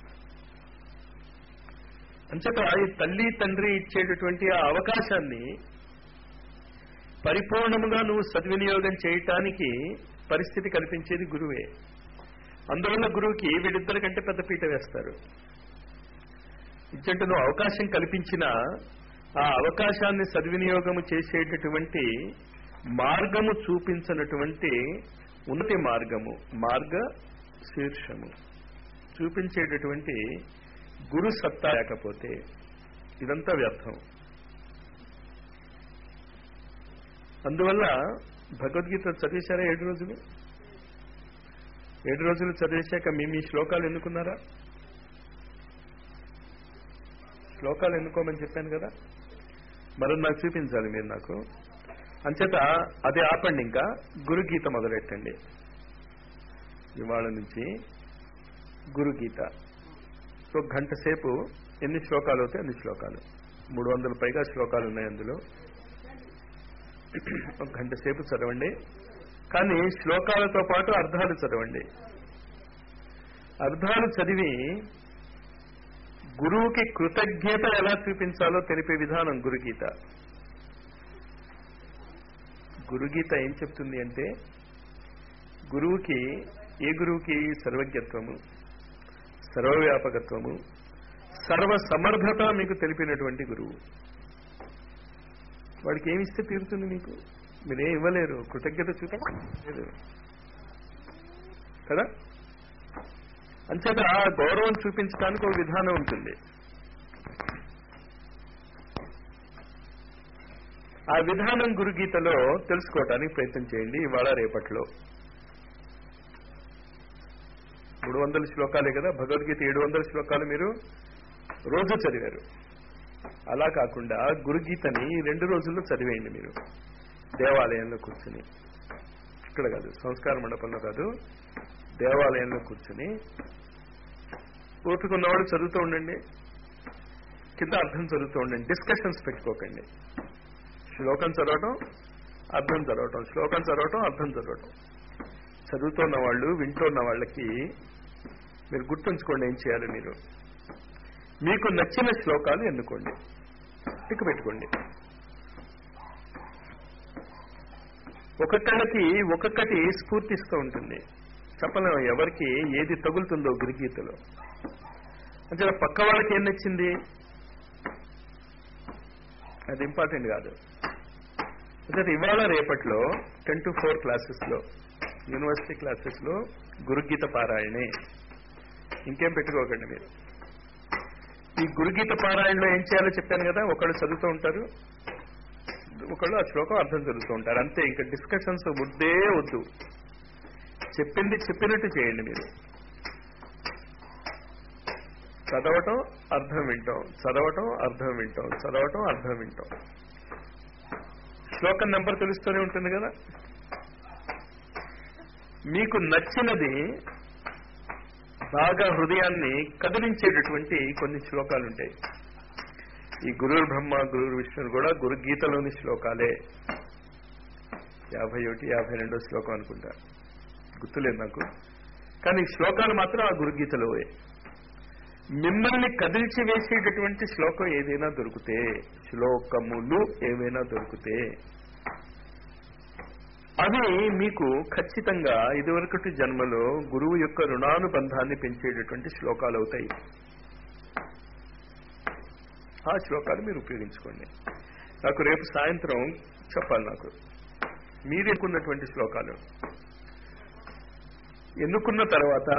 అంచేత ఈ తల్లి తండ్రి ఇచ్చేటటువంటి ఆ అవకాశాన్ని పరిపూర్ణముగా నువ్వు సద్వినియోగం చేయటానికి పరిస్థితి కల్పించేది గురువే అందువల్ల గురువుకి వీడిద్దరి కంటే పెద్ద పీట వేస్తారు ఇచ్చంటే నువ్వు అవకాశం కల్పించిన ఆ అవకాశాన్ని సద్వినియోగము చేసేటటువంటి మార్గము చూపించినటువంటి ఉన్నతి మార్గము మార్గ శీర్షము చూపించేటటువంటి గురు సత్తా లేకపోతే ఇదంతా వ్యర్థం అందువల్ల భగవద్గీత చదివేశారా ఏడు రోజులు ఏడు రోజులు చదివేశాక మీ మీ శ్లోకాలు ఎన్నుకున్నారా శ్లోకాలు ఎన్నుకోమని చెప్పాను కదా మరి నాకు చూపించాలి మీరు నాకు అంచేత అది ఆపండి ఇంకా గురుగీత మొదలెట్టండి ఇవాళ నుంచి గురుగీత సో గంట సేపు ఎన్ని శ్లోకాలు అవుతాయి అన్ని శ్లోకాలు మూడు వందల పైగా శ్లోకాలు ఉన్నాయి అందులో ఒక గంట సేపు చదవండి కానీ శ్లోకాలతో పాటు అర్థాలు చదవండి అర్థాలు చదివి గురువుకి కృతజ్ఞత ఎలా చూపించాలో తెలిపే విధానం గురుగీత గురుగీత ఏం చెప్తుంది అంటే గురువుకి ఏ గురువుకి సర్వజ్ఞత్వము సర్వవ్యాపకత్వము సర్వ సమర్థత మీకు తెలిపినటువంటి గురువు వాడికి ఏమి ఇస్తే తీరుతుంది మీకు మీరేం ఇవ్వలేరు కృతజ్ఞత చూపలేదు కదా అంచేత ఆ గౌరవం చూపించడానికి ఒక విధానం ఉంటుంది ఆ విధానం గురుగీతలో తెలుసుకోవటానికి ప్రయత్నం చేయండి ఇవాళ రేపట్లో మూడు వందల శ్లోకాలే కదా భగవద్గీత ఏడు వందల శ్లోకాలు మీరు రోజు చదివారు అలా కాకుండా గురుగీతని రెండు రోజుల్లో చదివేయండి మీరు దేవాలయంలో కూర్చుని ఇక్కడ కాదు సంస్కార మండపంలో కాదు దేవాలయంలో కూర్చుని ఓపిక ఉన్నవాడు చదువుతూ ఉండండి కింద అర్థం చదువుతూ ఉండండి డిస్కషన్స్ పెట్టుకోకండి శ్లోకం చదవటం అర్థం చదవటం శ్లోకం చదవటం అర్థం చదవటం చదువుతున్న వాళ్ళు వింటున్న వాళ్ళకి మీరు గుర్తుంచుకోండి ఏం చేయాలి మీరు మీకు నచ్చిన శ్లోకాలు ఎన్నుకోండి టిక్ పెట్టుకోండి ఒక్కొక్కళ్ళకి ఒక్కొక్కటి స్ఫూర్తిస్తూ ఉంటుంది చెప్పలేము ఎవరికి ఏది తగులుతుందో గురుగీతలో అంటే పక్క వాళ్ళకి ఏం నచ్చింది అది ఇంపార్టెంట్ కాదు అంటే ఇవాళ రేపట్లో టెన్ టు ఫోర్ క్లాసెస్లో యూనివర్సిటీ క్లాసెస్లో గురుగీత పారాయణే ఇంకేం పెట్టుకోకండి మీరు ఈ గురుగీత పారాయణలో ఏం చేయాలో చెప్పాను కదా ఒకళ్ళు చదువుతూ ఉంటారు ఒకళ్ళు ఆ శ్లోకం అర్థం చదువుతూ ఉంటారు అంతే ఇంకా డిస్కషన్స్ వద్దే వద్దు చెప్పింది చెప్పినట్టు చేయండి మీరు చదవటం అర్థం వింటాం చదవటం అర్థం వింటాం చదవటం అర్థం వింటాం శ్లోకం నెంబర్ తెలుస్తూనే ఉంటుంది కదా మీకు నచ్చినది బాగా హృదయాన్ని కదిలించేటటువంటి కొన్ని శ్లోకాలు ఉంటాయి ఈ గురువు బ్రహ్మ గురువు విష్ణువు కూడా గురు గీతలోని శ్లోకాలే యాభై ఒకటి యాభై రెండో శ్లోకం అనుకుంటా గుర్తులేదు నాకు కానీ శ్లోకాలు మాత్రం ఆ గురుగీతలోవే మిమ్మల్ని కదిల్చి వేసేటటువంటి శ్లోకం ఏదైనా దొరికితే శ్లోకములు ఏవైనా దొరికితే అవి మీకు ఖచ్చితంగా ఇదివరకటి జన్మలో గురువు యొక్క రుణానుబంధాన్ని పెంచేటటువంటి శ్లోకాలు అవుతాయి ఆ శ్లోకాలు మీరు ఉపయోగించుకోండి నాకు రేపు సాయంత్రం చెప్పాలి నాకు మీరు ఎన్నుకున్నటువంటి శ్లోకాలు ఎన్నుకున్న తర్వాత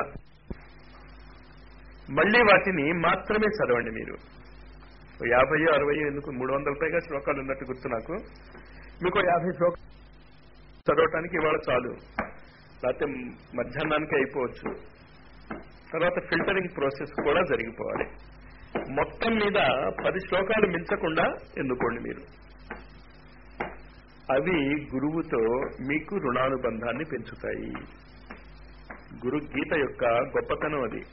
మళ్ళీ వాటిని మాత్రమే చదవండి మీరు యాభై అరవై ఎందుకు మూడు వందల పైగా శ్లోకాలు ఉన్నట్టు గుర్తు నాకు మీకు యాభై శ్లోకాలు చదవటానికి ఇవాళ చాలు లేకపోతే మధ్యాహ్నానికి అయిపోవచ్చు తర్వాత ఫిల్టరింగ్ ప్రాసెస్ కూడా జరిగిపోవాలి మొత్తం మీద పది శ్లోకాలు మించకుండా ఎన్నుకోండి మీరు అవి గురువుతో మీకు రుణానుబంధాన్ని పెంచుతాయి గురు గీత యొక్క గొప్పతనం అది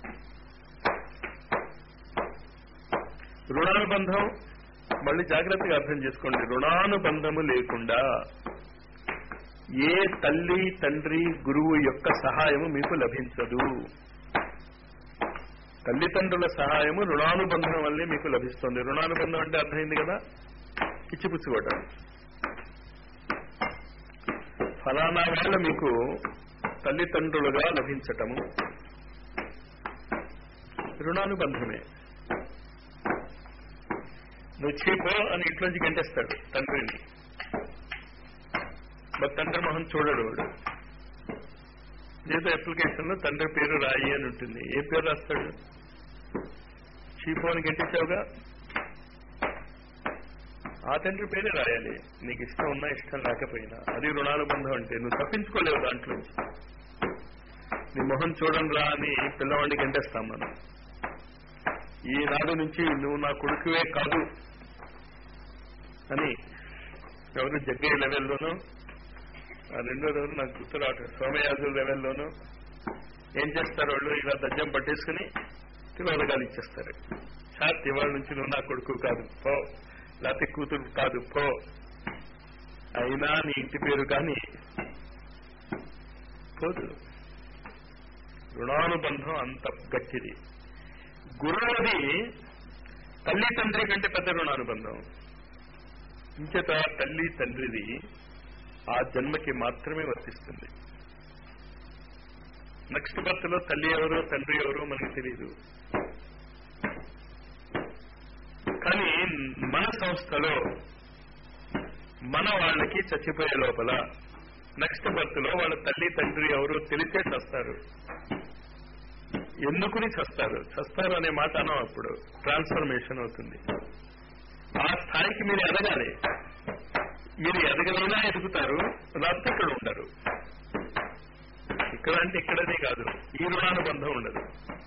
రుణానుబంధం మళ్ళీ జాగ్రత్తగా అర్థం చేసుకోండి రుణానుబంధము లేకుండా ఏ తల్లి తండ్రి గురువు యొక్క సహాయము మీకు లభించదు తల్లిదండ్రుల సహాయము రుణానుబంధం వల్లే మీకు లభిస్తుంది రుణానుబంధం అంటే అర్థమైంది కదా ఇచ్చిపుచ్చుకోవటం ఫలానా వేళ మీకు తల్లిదండ్రులుగా లభించటము రుణానుబంధమే నువ్వు చీపో అని ఇంట్లోంచి గంటేస్తాడు తండ్రిని మరి తండ్రి మొహం చూడడు వాడు ఏదో అప్లికేషన్ లో తండ్రి పేరు రాయి అని ఉంటుంది ఏ పేరు రాస్తాడు చీపో అని గంటేసావుగా ఆ తండ్రి పేరే రాయాలి నీకు ఇష్టం ఉన్నా ఇష్టం లేకపోయినా అది రుణానుబంధం అంటే నువ్వు తప్పించుకోలేవు దాంట్లో నీ మొహం చూడండి రా అని పిల్లవాడిని గంటేస్తాం మనం ఈనాడు నుంచి నువ్వు నా కొడుకువే కాదు అని ఎవరు జగ్గయ్య లెవెల్లోనూ ఆ రెండో రోజు నాకు గుర్తు రావట్లేదు సోమయాజుల లెవెల్లోనూ ఏం చేస్తారు వాళ్ళు ఇలా దజ్జం పట్టేసుకుని తివాళగాలు ఇచ్చేస్తారు సార్ ఇవాళ నుంచి నువ్వు నా కొడుకు కాదు పో లేకపోతే కూతురు కాదు పో అయినా నీ ఇంటి పేరు కానీ పోదు రుణానుబంధం అంత గట్టిది గురువుది తల్లి తండ్రి కంటే పెద్ద రుణానుబంధం ఇంచేత తల్లి తండ్రిది ఆ జన్మకి మాత్రమే వర్తిస్తుంది నెక్స్ట్ బర్త్ లో తల్లి ఎవరో తండ్రి ఎవరో మనకు తెలియదు కానీ మన సంస్థలో మన వాళ్ళకి చచ్చిపోయే లోపల నెక్స్ట్ బర్త్ లో వాళ్ళ తల్లి తండ్రి ఎవరో తెలిసే చస్తారు ఎందుకుని చస్తారు చస్తారు అనే మాట అనం అప్పుడు ట్రాన్స్ఫర్మేషన్ అవుతుంది ఆ స్థాయికి మీరు ఎదగాలి మీరు ఎదగలైనా ఎదుగుతారు లేకపోతే ఇక్కడ ఉండరు ఇక్కడ అంటే ఇక్కడనే కాదు ఈ రుణానుబంధం ఉండదు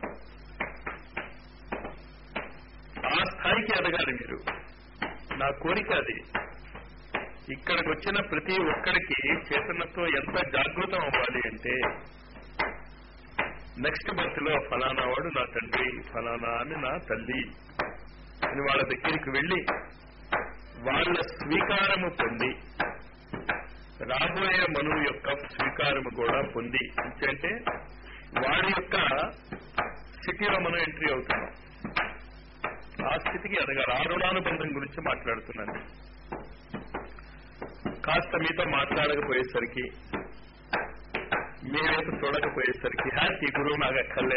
ఆ స్థాయికి ఎదగాలి మీరు నా కోరిక అది ఇక్కడికి వచ్చిన ప్రతి ఒక్కరికి చేతనతో ఎంత జాగృతం అవ్వాలి అంటే నెక్స్ట్ బర్త్ లో ఫలానా వాడు నా తండ్రి ఫలానా అని నా తల్లి అని వాళ్ళ దగ్గరికి వెళ్ళి వాళ్ళ స్వీకారము పొంది రాబోయే మనువు యొక్క స్వీకారము కూడా పొంది అంటే వాడి యొక్క స్థితిలో మనం ఎంట్రీ అవుతున్నాం ఆ స్థితికి ఎదగాలి ఆ రుణానుబంధం గురించి మాట్లాడుతున్నాను కాస్త మీతో మాట్లాడకపోయేసరికి మీ వైపు చూడకపోయేసరికి హ్యాపీ గురువు నాకు అక్కర్లే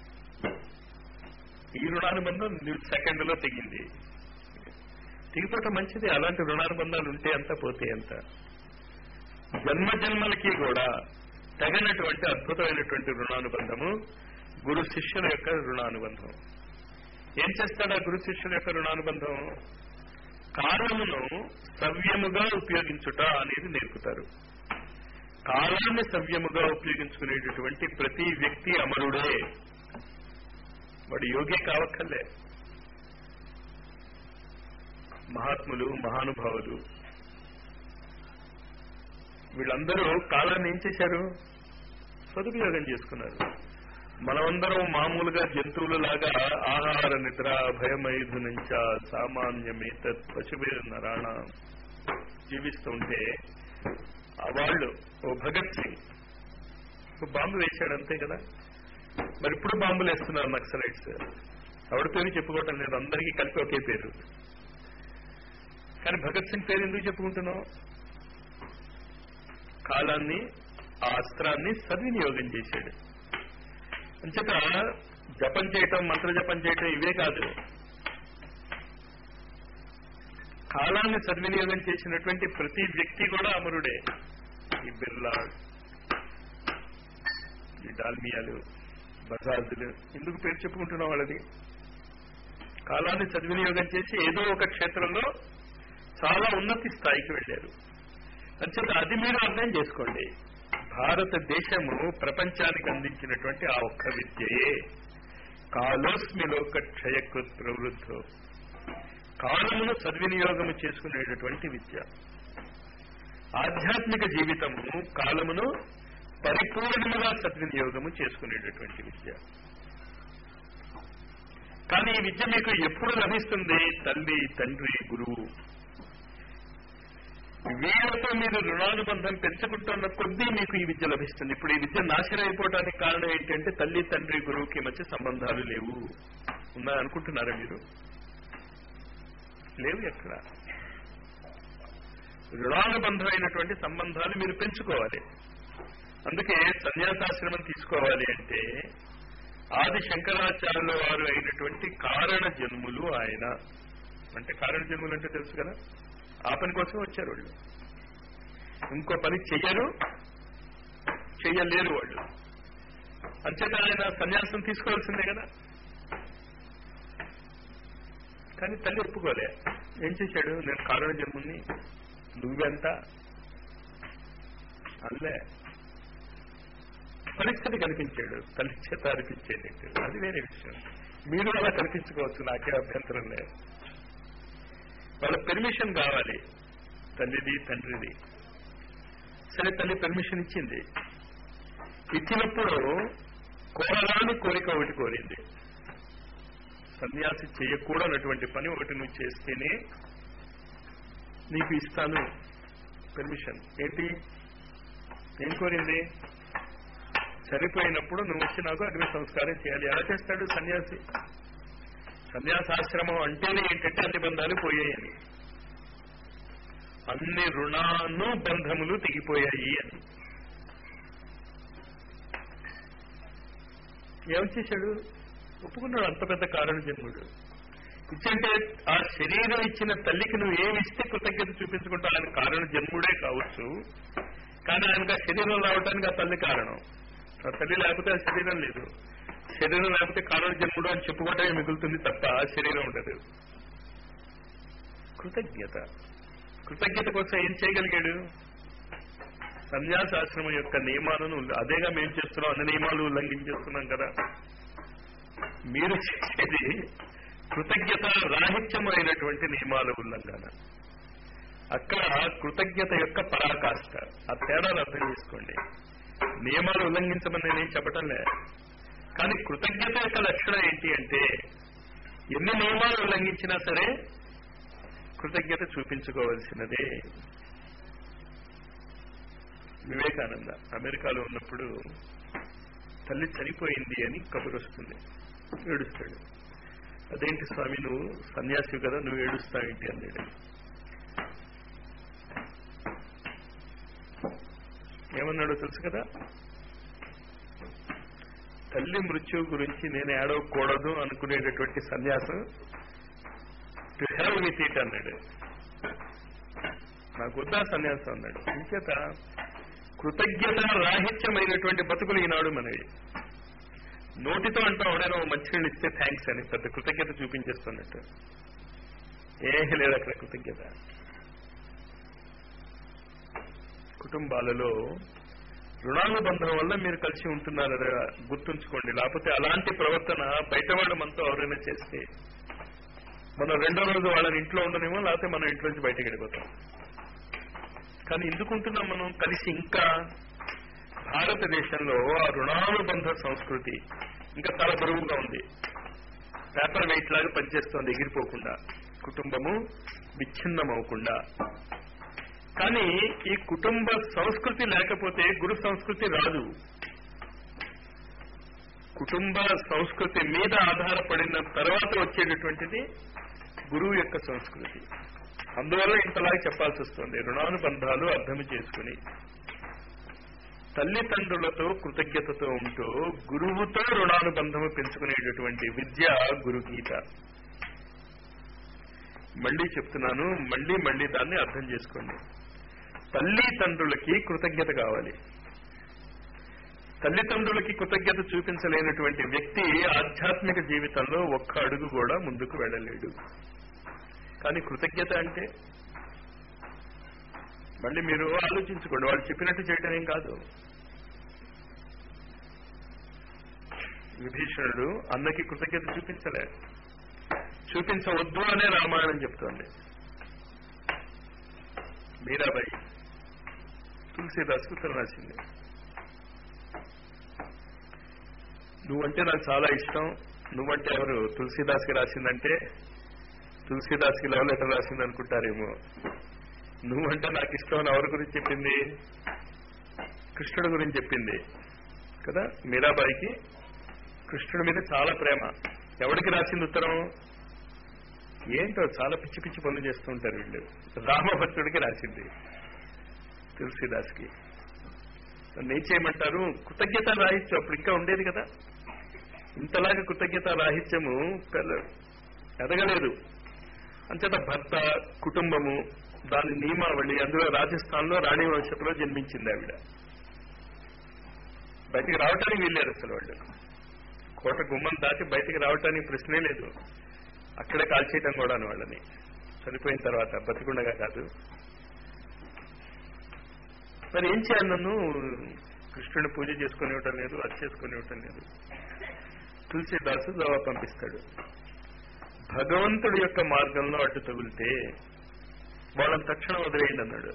ఈ రుణానుబంధం సెకండ్ లో తెగింది తెగిపోవటం మంచిది అలాంటి రుణానుబంధాలు ఉంటే ఎంత పోతే ఎంత జన్మ జన్మలకి కూడా తగినటువంటి అద్భుతమైనటువంటి రుణానుబంధము గురు శిష్యుల యొక్క రుణానుబంధం ఏం చేస్తాడు ఆ గురు శిష్యుల యొక్క రుణానుబంధం కాలమును సవ్యముగా ఉపయోగించుట అనేది నేర్పుతారు కాలాన్ని సవ్యముగా ఉపయోగించుకునేటటువంటి ప్రతి వ్యక్తి అమరుడే వాడు యోగి కావక్కర్లే మహాత్ములు మహానుభావులు వీళ్ళందరూ కాలాన్ని ఏం చేశారు సదుపయోగం చేసుకున్నారు మనమందరం మామూలుగా జంతువుల లాగా ఆహార నిద్ర భయమైదు నుంచ సామాన్యమేత పశువే నరాణ జీవిస్తూ ఉంటే ఆ వాళ్ళు ఓ భగత్ సింగ్ ఓ బాంబు వేశాడు అంతే కదా మరి ఇప్పుడు బాంబులు వేస్తున్నారు నక్సలైట్స్ ఎవరి పేరు చెప్పుకోవటం లేదు అందరికీ కలిపి ఒకే పేరు కానీ భగత్ సింగ్ పేరు ఎందుకు చెప్పుకుంటున్నాం కాలాన్ని ఆ అస్త్రాన్ని సద్వినియోగం చేశాడు అంచేత జపం చేయటం మంత్ర జపం చేయటం ఇవే కాదు కాలాన్ని సద్వినియోగం చేసినటువంటి ప్రతి వ్యక్తి కూడా అమరుడే ఈ బిర్లా ఈ డాల్మియాలు బజార్దులు ఎందుకు పేరు చెప్పుకుంటున్నాం వాళ్ళది కాలాన్ని సద్వినియోగం చేసి ఏదో ఒక క్షేత్రంలో చాలా ఉన్నతి స్థాయికి వెళ్ళారు అంచేత అది మీరు అర్థం చేసుకోండి భారతదేశము ప్రపంచానికి అందించినటువంటి ఆ ఒక్క విద్యయే కాలోస్మి లోక క్షయకృత్ ప్రవృద్ధో కాలమును సద్వినియోగము చేసుకునేటటువంటి విద్య ఆధ్యాత్మిక జీవితము కాలమును పరిపూర్ణముగా సద్వినియోగము చేసుకునేటటువంటి విద్య కానీ ఈ విద్య మీకు ఎప్పుడు లభిస్తుంది తల్లి తండ్రి గురువు వీళ్ళతో మీరు రుణానుబంధం పెంచుకుంటున్న కొద్దీ మీకు ఈ విద్య లభిస్తుంది ఇప్పుడు ఈ విద్య నాశనం అయిపోవడానికి కారణం ఏంటంటే తల్లి తండ్రి గురువుకి మధ్య సంబంధాలు లేవు ఉన్నా అనుకుంటున్నారా మీరు లేవు ఎక్కడ రుణానుబంధమైనటువంటి సంబంధాలు మీరు పెంచుకోవాలి అందుకే సన్యాసాశ్రమం తీసుకోవాలి అంటే ఆది శంకరాచార్యుల వారు అయినటువంటి కారణ జన్ములు ఆయన అంటే కారణ జన్ములు అంటే తెలుసు కదా ఆ పని కోసం వచ్చారు వాళ్ళు ఇంకో పని చెయ్యరు చెయ్యలేరు వాళ్ళు అంచేత ఆయన సన్యాసం తీసుకోవాల్సిందే కదా కానీ తల్లి ఒప్పుకోలే ఏం చేశాడు నేను కారణ జన్ముని నువ్వెంత అల్లే పరిస్థితి కనిపించాడు తల్లి చేత అనిపించేటట్టు అది వేరే విషయం మీరు అలా కనిపించుకోవచ్చు నాకే అభ్యంతరం లేదు వాళ్ళ పెర్మిషన్ కావాలి తల్లిది తండ్రిది సరే తల్లి పెర్మిషన్ ఇచ్చింది ఇచ్చినప్పుడు కోరరాని కోరిక ఒకటి కోరింది సన్యాసి చేయకూడనటువంటి పని ఒకటి నువ్వు చేస్తేనే నీకు ఇస్తాను పెర్మిషన్ ఏంటి ఏం కోరింది చనిపోయినప్పుడు నువ్వు వచ్చి నాకు అగ్ని సంస్కారం చేయాలి ఎలా చేస్తాడు సన్యాసి సన్యాసాశ్రమం అంటేనే ఏంటంటే అన్ని బంధాలు పోయాయని అన్ని రుణాను బంధములు తెగిపోయాయి అని ఏం చేశాడు ఒప్పుకున్నాడు అంత పెద్ద కారణ జన్ముడు ఇచ్చంటే ఆ శరీరం ఇచ్చిన తల్లికి నువ్వు ఏమి ఇస్తే కృతజ్ఞత చూపించుకుంటావు ఆయన కారణ జన్ముడే కావచ్చు కానీ ఆయనకు ఆ శరీరం రావడానికి ఆ తల్లి కారణం ఆ తల్లి లేకపోతే ఆ శరీరం లేదు శరీరం లేకపోతే కారణ జన్ముడు అని చెప్పుకోవటమే మిగులుతుంది తప్ప ఆ శరీరం ఉండదు కృతజ్ఞత కృతజ్ఞత కోసం ఏం చేయగలిగాడు సన్యాసాశ్రమం యొక్క నియమాలను ఉల్ల- అదేగా మేము చేస్తున్నాం అన్ని నియమాలు ఉల్లంఘించేస్తున్నాం కదా మీరు చేసేది కృతజ్ఞత రాహిత్యమైనటువంటి నియమాల ఉల్లంఘన అక్కడ కృతజ్ఞత యొక్క పరాకాష్ట ఆ తేడాలు అర్థం చేసుకోండి నియమాలు ఉల్లంఘించమని నేనేం చెప్పటంలే కానీ కృతజ్ఞత యొక్క లక్షణం ఏంటి అంటే ఎన్ని నియమాలు ఉల్లంఘించినా సరే కృతజ్ఞత చూపించుకోవాల్సినదే వివేకానంద అమెరికాలో ఉన్నప్పుడు తల్లి చనిపోయింది అని కబురు వస్తుంది ఏడుస్తాడు అదేంటి స్వామి నువ్వు సన్యాసి కదా నువ్వు ఏడుస్తావేంటి అన్నాడు ఏమన్నాడో తెలుసు కదా తల్లి మృత్యువు గురించి నేను ఏడవకూడదు అనుకునేటటువంటి సన్యాసం టు హ్యావ్ విత్ ఇట్ అన్నాడు నాకు వద్దా సన్యాసం అన్నాడు ఇంచేత కృతజ్ఞత రాహిత్యమైనటువంటి బతుకులు ఈనాడు మనవి నోటితో అంటాం ఎవడైనా ఓ మంచినీళ్ళు ఇస్తే థ్యాంక్స్ అని పెద్ద కృతజ్ఞత చూపించేస్తున్నట్టు ఏమీ లేదు అక్కడ కృతజ్ఞత కుటుంబాలలో రుణానుబంధం వల్ల మీరు కలిసి ఉంటున్నారు గుర్తుంచుకోండి లేకపోతే అలాంటి ప్రవర్తన బయట వాళ్ళు మనతో ఎవరైనా చేస్తే మనం రెండో రోజు వాళ్ళని ఇంట్లో ఉండనేమో లేకపోతే మనం ఇంట్లో నుంచి బయటకు వెళ్ళిపోతాం కానీ ఎందుకుంటున్నాం మనం కలిసి ఇంకా భారతదేశంలో ఆ రుణానుబంధ సంస్కృతి ఇంకా చాలా బరువుగా ఉంది పేపర్ వెయిట్ లాగా పనిచేస్తోంది ఎగిరిపోకుండా కుటుంబము విచ్ఛిన్నమవకుండా కానీ ఈ కుటుంబ సంస్కృతి లేకపోతే గురు సంస్కృతి రాదు కుటుంబ సంస్కృతి మీద ఆధారపడిన తర్వాత వచ్చేటటువంటిది గురువు యొక్క సంస్కృతి అందువల్ల ఇంతలాగా చెప్పాల్సి వస్తుంది రుణానుబంధాలు అర్థం చేసుకుని తల్లిదండ్రులతో కృతజ్ఞతతో ఉంటూ గురువుతో రుణానుబంధము పెంచుకునేటటువంటి విద్య గురుగీత మళ్ళీ చెప్తున్నాను మళ్ళీ మళ్ళీ దాన్ని అర్థం చేసుకోండి తల్లిదండ్రులకి కృతజ్ఞత కావాలి తల్లిదండ్రులకి కృతజ్ఞత చూపించలేనటువంటి వ్యక్తి ఆధ్యాత్మిక జీవితంలో ఒక్క అడుగు కూడా ముందుకు వెళ్ళలేడు కానీ కృతజ్ఞత అంటే మళ్ళీ మీరు ఆలోచించుకోండి వాళ్ళు చెప్పినట్టు చేయటం ఏం కాదు విభీషణుడు అన్నకి కృతజ్ఞత చూపించలే చూపించవద్దు అనే రామాయణం చెప్తోంది మీరాబాయి తులసిదాస్కి ఉత్తరం రాసింది నువ్వంటే నాకు చాలా ఇష్టం నువ్వంటే ఎవరు తులసిదాస్కి రాసిందంటే తులసిదాస్కి లవ్ లెటర్ రాసింది అనుకుంటారేమో నువ్వంటే నాకు ఇష్టం అని ఎవరి గురించి చెప్పింది కృష్ణుడి గురించి చెప్పింది కదా మీరాబాయికి కృష్ణుడి మీద చాలా ప్రేమ ఎవరికి రాసింది ఉత్తరం ఏంటో చాలా పిచ్చి పిచ్చి పనులు చేస్తూ ఉంటారు వీళ్ళు రామభక్తుడికి రాసింది తులసిదాస్కి నన్ను ఏం చేయమంటారు కృతజ్ఞత రాహిత్యం అప్పుడు ఇంకా ఉండేది కదా ఇంతలాగా కృతజ్ఞత రాహిత్యము పెద్ద- ఎదగలేదు అంచేత భర్త కుటుంబము దాని నియమావళి అందులో రాజస్థాన్ లో రాణి వంశంలో జన్మించింది ఆవిడ బయటికి రావటానికి వీల్లేదు అసలు వాళ్ళు కోట గుమ్మం దాటి బయటికి రావటానికి ప్రశ్నే లేదు అక్కడే కాల్చేయటం కూడా వాళ్ళని చనిపోయిన తర్వాత బతికుండగా కాదు మరి ఏం చేయాలి నన్ను కృష్ణుని పూజ చేసుకుని ఇవ్వటం లేదు అది చేసుకుని ఇవ్వటం లేదు తులసిదాసు జవాబు పంపిస్తాడు భగవంతుడి యొక్క మార్గంలో అడ్డు తగిలితే వాళ్ళని తక్షణం వదిలేయండి అన్నాడు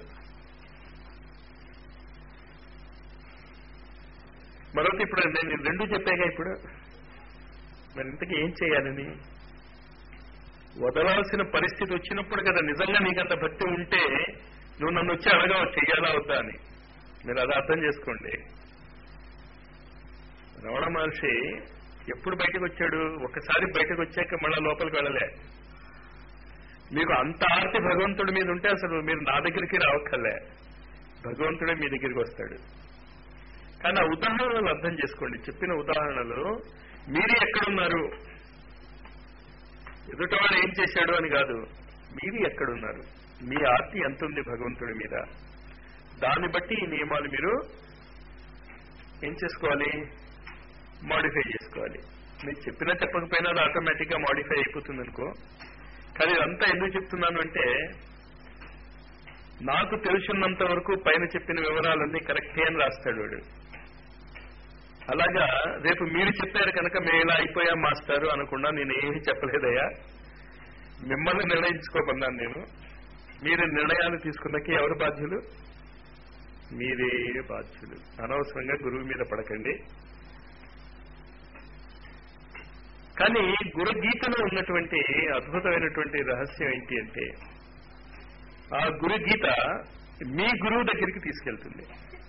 మరొక ఇప్పుడు నేను రెండు చెప్పాగా ఇప్పుడు మరి ఇంతకీ ఏం చేయాలని వదలాల్సిన పరిస్థితి వచ్చినప్పుడు కదా నిజంగా నీకంత భక్తి ఉంటే నువ్వు నన్ను వచ్చి అడగవు చెయ్యాలా వద్దా అని మీరు అది అర్థం చేసుకోండి రమణ మహర్షి ఎప్పుడు బయటకు వచ్చాడు ఒకసారి బయటకు వచ్చాక మళ్ళా లోపలికి వెళ్ళలే మీకు అంత ఆర్తి భగవంతుడి మీద ఉంటే అసలు మీరు నా దగ్గరికి రావక్కర్లే భగవంతుడే మీ దగ్గరికి వస్తాడు కానీ ఆ ఉదాహరణలు అర్థం చేసుకోండి చెప్పిన ఉదాహరణలు మీరే ఎక్కడున్నారు ఎదుటవాడు ఏం చేశాడు అని కాదు మీరు ఎక్కడున్నారు మీ ఆర్తి ఎంత ఉంది భగవంతుడి మీద దాన్ని బట్టి ఈ నియమాలు మీరు ఏం చేసుకోవాలి మాడిఫై చేసుకోవాలి మీరు చెప్పినా చెప్పకపోయినా అది ఆటోమేటిక్ గా మాడిఫై అయిపోతుంది అనుకో కానీ ఇదంతా ఎందుకు చెప్తున్నాను అంటే నాకు తెలుసున్నంత వరకు పైన చెప్పిన వివరాలన్నీ కరెక్టే అని రాస్తాడు వాడు అలాగా రేపు మీరు చెప్పారు కనుక మేము ఇలా అయిపోయాం మాస్టారు అనకుండా నేను ఏమీ చెప్పలేదయ్యా మిమ్మల్ని నిర్ణయించుకోమన్నాను నేను మీరు నిర్ణయాలు తీసుకున్నకి ఎవరు బాధ్యులు మీరే బాధ్యులు అనవసరంగా గురువు మీద పడకండి కానీ గురు గీతలో ఉన్నటువంటి అద్భుతమైనటువంటి రహస్యం ఏంటి అంటే ఆ గురు గీత మీ గురువు దగ్గరికి తీసుకెళ్తుంది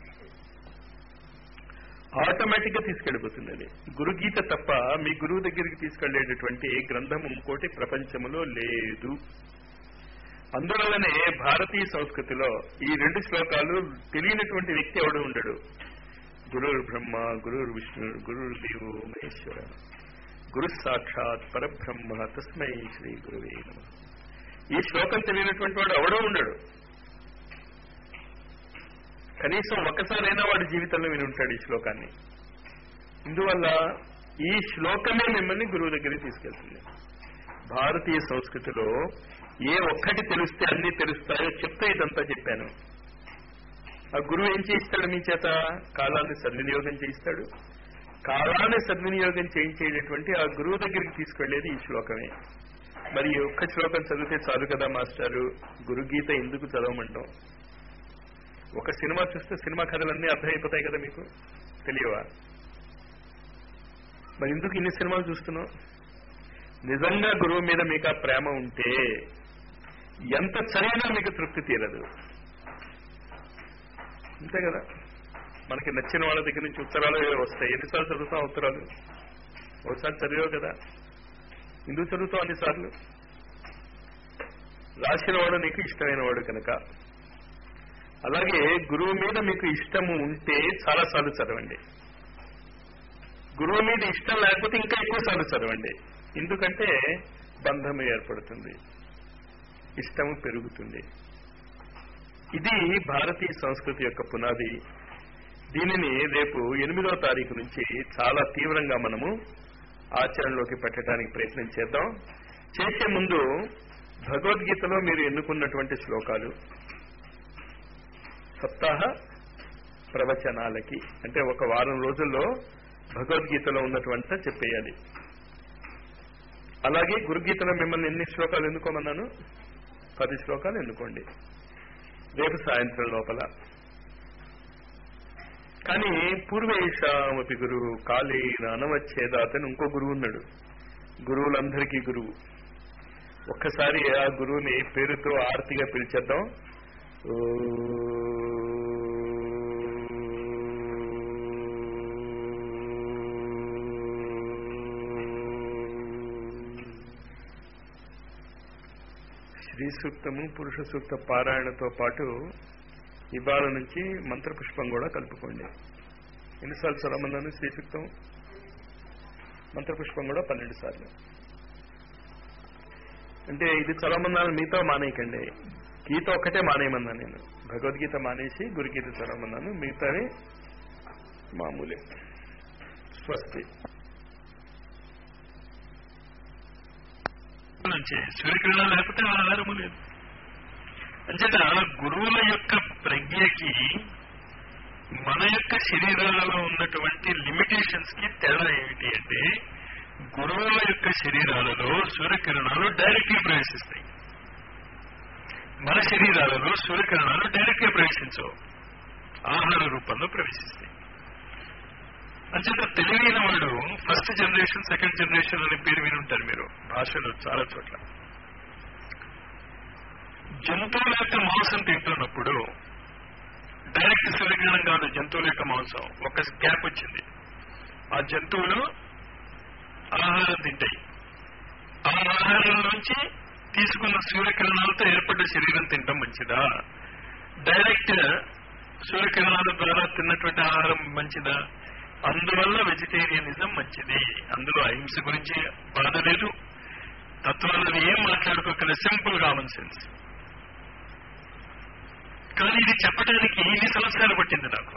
ఆటోమేటిక్ గా తీసుకెళ్ళిపోతుంది అది గురుగీత తప్ప మీ గురువు దగ్గరికి తీసుకెళ్లేటటువంటి గ్రంథం ఇంకోటి ప్రపంచంలో లేదు అందువల్లనే భారతీయ సంస్కృతిలో ఈ రెండు శ్లోకాలు తెలియనటువంటి వ్యక్తి ఎవడు ఉండడు గురుర్ బ్రహ్మ గురుర్ విష్ణు గురుర్ దేవో మహేశ్వర గురు సాక్షాత్ పరబ్రహ్మ తస్మై శ్రీ గురువే నమ ఈ శ్లోకం తెలియనటువంటి వాడు ఎవడో ఉండడు కనీసం ఒక్కసారైనా వాడి జీవితంలో విని ఉంటాడు ఈ శ్లోకాన్ని ఇందువల్ల ఈ శ్లోకమే మిమ్మల్ని గురువు దగ్గరికి తీసుకెళ్తుంది భారతీయ సంస్కృతిలో ఏ ఒక్కటి తెలిస్తే అన్ని తెలుస్తాయో చెప్తే ఇదంతా చెప్పాను ఆ గురువు ఏం చేయిస్తాడు మీ చేత కాలాన్ని సద్వినియోగం చేయిస్తాడు కాలాన్ని సద్వినియోగం చేయించేటటువంటి ఆ గురువు దగ్గరికి తీసుకెళ్లేది ఈ శ్లోకమే మరి ఈ ఒక్క శ్లోకం చదివితే చాలు కదా మాస్టారు గురుగీత ఎందుకు చదవమంటాం ఒక సినిమా చూస్తే సినిమా కథలన్నీ అర్థమైపోతాయి కదా మీకు తెలియవా మరి ఎందుకు ఇన్ని సినిమాలు చూస్తున్నావు నిజంగా గురువు మీద మీకు ఆ ప్రేమ ఉంటే ఎంత చదివినా మీకు తృప్తి తీరదు అంతే కదా మనకి నచ్చిన వాళ్ళ దగ్గర నుంచి ఉత్తరాలు వస్తాయి ఎన్నిసార్లు చదువుతాం ఉత్తరాలు ఒకసారి చదివావు కదా ఎందుకు చదువుతావు అన్నిసార్లు రాసిన వాడు నీకు ఇష్టమైన వాడు కనుక అలాగే గురువు మీద మీకు ఇష్టము ఉంటే చాలాసార్లు చదవండి గురువు మీద ఇష్టం లేకపోతే ఇంకా ఎక్కువసార్లు చదవండి ఎందుకంటే బంధం ఏర్పడుతుంది ఇష్టము పెరుగుతుంది ఇది భారతీయ సంస్కృతి యొక్క పునాది దీనిని రేపు ఎనిమిదో తారీఖు నుంచి చాలా తీవ్రంగా మనము ఆచరణలోకి పెట్టడానికి ప్రయత్నం చేద్దాం చేసే ముందు భగవద్గీతలో మీరు ఎన్నుకున్నటువంటి శ్లోకాలు సప్తాహ ప్రవచనాలకి అంటే ఒక వారం రోజుల్లో భగవద్గీతలో ఉన్నటువంటి చెప్పేయాలి అలాగే గురుగీతలో మిమ్మల్ని ఎన్ని శ్లోకాలు ఎన్నుకోమన్నాను పది శ్లోకాలు ఎన్నుకోండి రేపు సాయంత్రం లోపల కానీ పూర్వేషామపి గురువు కాళేన అనవచ్చేదాత అని ఇంకో గురువు ఉన్నాడు గురువులందరికీ గురువు ఒక్కసారి ఆ గురువుని పేరుతో ఆర్తిగా పిలిచేద్దాం ఓ శ్రీ సూక్తము పురుష సూక్త పారాయణతో పాటు ఇవాళ నుంచి మంత్రపుష్పం కూడా కలుపుకోండి ఎన్నిసార్లు చదవమన్నాను శ్రీ సూక్తం మంత్రపుష్పం కూడా పన్నెండు సార్లు అంటే ఇది చదవమన్నాను మీతో మానేయకండి గీత ఒక్కటే మానేయమన్నాను నేను భగవద్గీత మానేసి గురుగీత చదవమన్నాను మిగతావి మామూలే స్వస్తి నుంచి సూర్యకిరణం లేకపోతే ఆధారము లేదు అంచేత గురువుల యొక్క ప్రజ్ఞకి మన యొక్క శరీరాలలో ఉన్నటువంటి లిమిటేషన్స్ కి తేడా ఏమిటి అంటే గురువుల యొక్క శరీరాలలో సూర్యకిరణాలు డైరెక్ట్ గా ప్రవేశిస్తాయి మన శరీరాలలో సూర్యకిరణాలు డైరెక్ట్ గా ప్రవేశించవు ఆహార రూపంలో ప్రవేశిస్తాయి అంచేత తెలివైన వాడు ఫస్ట్ జనరేషన్ సెకండ్ జనరేషన్ అనే పేరు వినుంటారు మీరు భాషలో చాలా చోట్ల జంతువుల యొక్క మాంసం తింటున్నప్పుడు డైరెక్ట్ సూర్యకిరణం కాదు జంతువుల యొక్క మాంసం ఒక గ్యాప్ వచ్చింది ఆ జంతువులు ఆహారం తింటాయి ఆ ఆహారం నుంచి తీసుకున్న సూర్యకిరణాలతో ఏర్పడ్డ శరీరం తినడం మంచిదా డైరెక్ట్ సూర్యకిరణాల ద్వారా తిన్నటువంటి ఆహారం మంచిదా అందువల్ల వెజిటేరియనిజం మంచిది అందులో అహింస గురించి బాధ లేదు తత్వాలను ఏం మాట్లాడుకోకుండా సింపుల్ కామన్ సెన్స్ కానీ ఇది చెప్పడానికి ఇన్ని సంవత్సరాలు పట్టింది నాకు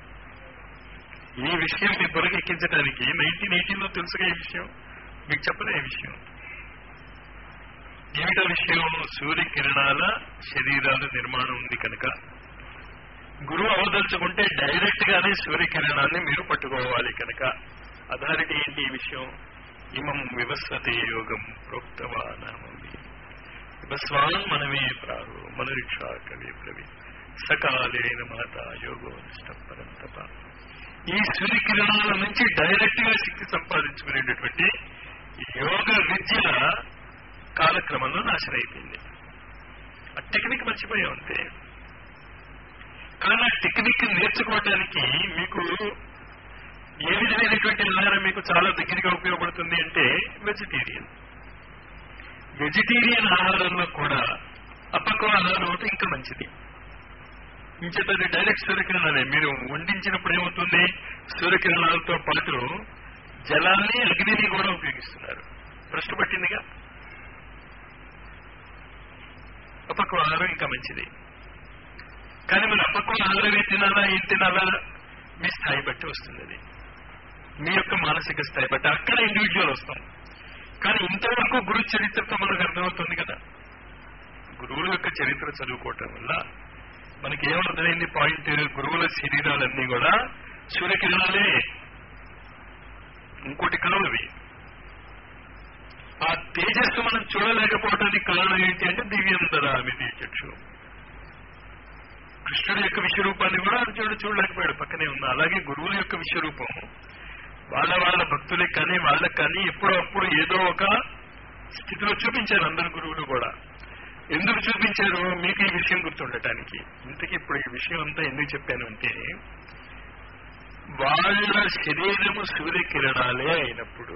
ఈ విషయం మీ బుర్రకి ఎక్కించడానికి నైన్టీన్ ఎయిటీన్లో తెలుసుగా ఈ విషయం మీకు చెప్పలే ఈ విషయం ఏమిటో విషయం సూర్యకిరణాల శరీరాల నిర్మాణం ఉంది కనుక గురువు అవదలుచుకుంటే డైరెక్ట్ గానే సూర్యకిరణాన్ని మీరు పట్టుకోవాలి కనుక అథారిటీ ఏంటి ఈ విషయం ఇమం వివస్వతే యోగం ప్రోక్తవానామీ వివస్వాన్ మనమే ప్రారు మనరిక్షా కవి ప్రవి సకాలేన మాత యోగో నిష్టపరం తప ఈ సూర్యకిరణాల నుంచి డైరెక్ట్ గా శక్తి సంపాదించుకునేటటువంటి యోగ విద్య కాలక్రమంలో నాశనం అయిపోయింది ఆ టెక్నిక్ మర్చిపోయాం అంతే కానీ ఆ టెక్నిక్ నేర్చుకోవడానికి మీకు ఏ విధమైనటువంటి ఆహారం మీకు చాలా దగ్గరగా ఉపయోగపడుతుంది అంటే వెజిటేరియన్ వెజిటేరియన్ ఆహారంలో కూడా అపక్వ ఆహారం అయితే ఇంకా మంచిది ఇంచేతది డైరెక్ట్ సూర్యకిరణాలే మీరు వండించినప్పుడు ఏమవుతుంది సూర్యకిరణాలతో పాటు జలాన్ని అగ్నిని కూడా ఉపయోగిస్తున్నారు ప్రశ్న పట్టిందిగా అపక్వ ఆహారం ఇంకా మంచిది కానీ మీరు అపక్వ ఆహారమే తినాలా ఏం తినాలా మీ స్థాయి బట్టి వస్తుంది అది మీ యొక్క మానసిక స్థాయి బట్టి అక్కడ ఇండివిజువల్ వస్తాం కానీ ఇంతవరకు గురు చరిత్రతో మనకు అర్థమవుతుంది కదా గురువుల యొక్క చరిత్ర చదువుకోవటం వల్ల మనకి ఏమర్థమైంది పాయింట్ గురువుల శరీరాలన్నీ కూడా సూర్యకిరణాలే ఇంకోటి కావు అవి ఆ తేజస్సు మనం చూడలేకపోవడానికి కారణం ఏంటి అంటే దివ్యంధరామి చక్షు కృష్ణుడి యొక్క విశ్వరూపాన్ని కూడా అర్జునుడు చూడలేకపోయాడు పక్కనే ఉంది అలాగే గురువుల యొక్క విశ్వరూపం వాళ్ళ వాళ్ళ భక్తులకి కానీ వాళ్ళకి కానీ ఎప్పుడో అప్పుడు ఏదో ఒక స్థితిలో చూపించారు అందరు గురువులు కూడా ఎందుకు చూపించారు మీకు ఈ విషయం గుర్తుండటానికి ఇంతకీ ఇప్పుడు ఈ విషయం అంతా ఎందుకు చెప్పాను అంటే వాళ్ళ శరీరము సూర్యకిరణాలే అయినప్పుడు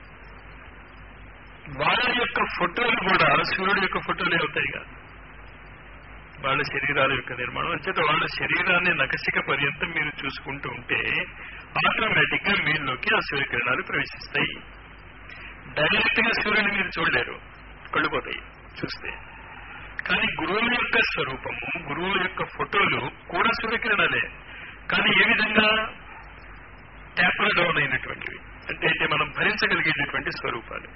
వాళ్ళ యొక్క ఫోటోలు కూడా సూర్యుడి యొక్క ఫోటోలే అవుతాయి కదా వాళ్ళ శరీరాల యొక్క నిర్మాణం అంచేత వాళ్ళ శరీరాన్ని నకసిక పర్యంతం మీరు చూసుకుంటూ ఉంటే ఆటోమేటిక్ గా మీలోకి ఆ సూర్యకిరణాలు ప్రవేశిస్తాయి డైరెక్ట్ గా సూర్యుని మీరు చూడలేరు కళ్ళుపోతాయి చూస్తే కానీ గురువుల యొక్క స్వరూపము గురువుల యొక్క ఫోటోలు కూడా సూర్యకిరణాలే కానీ ఏ విధంగా ట్యాపర్ డౌన్ అయినటువంటివి అంటే అంటే మనం భరించగలిగేటటువంటి స్వరూపాలు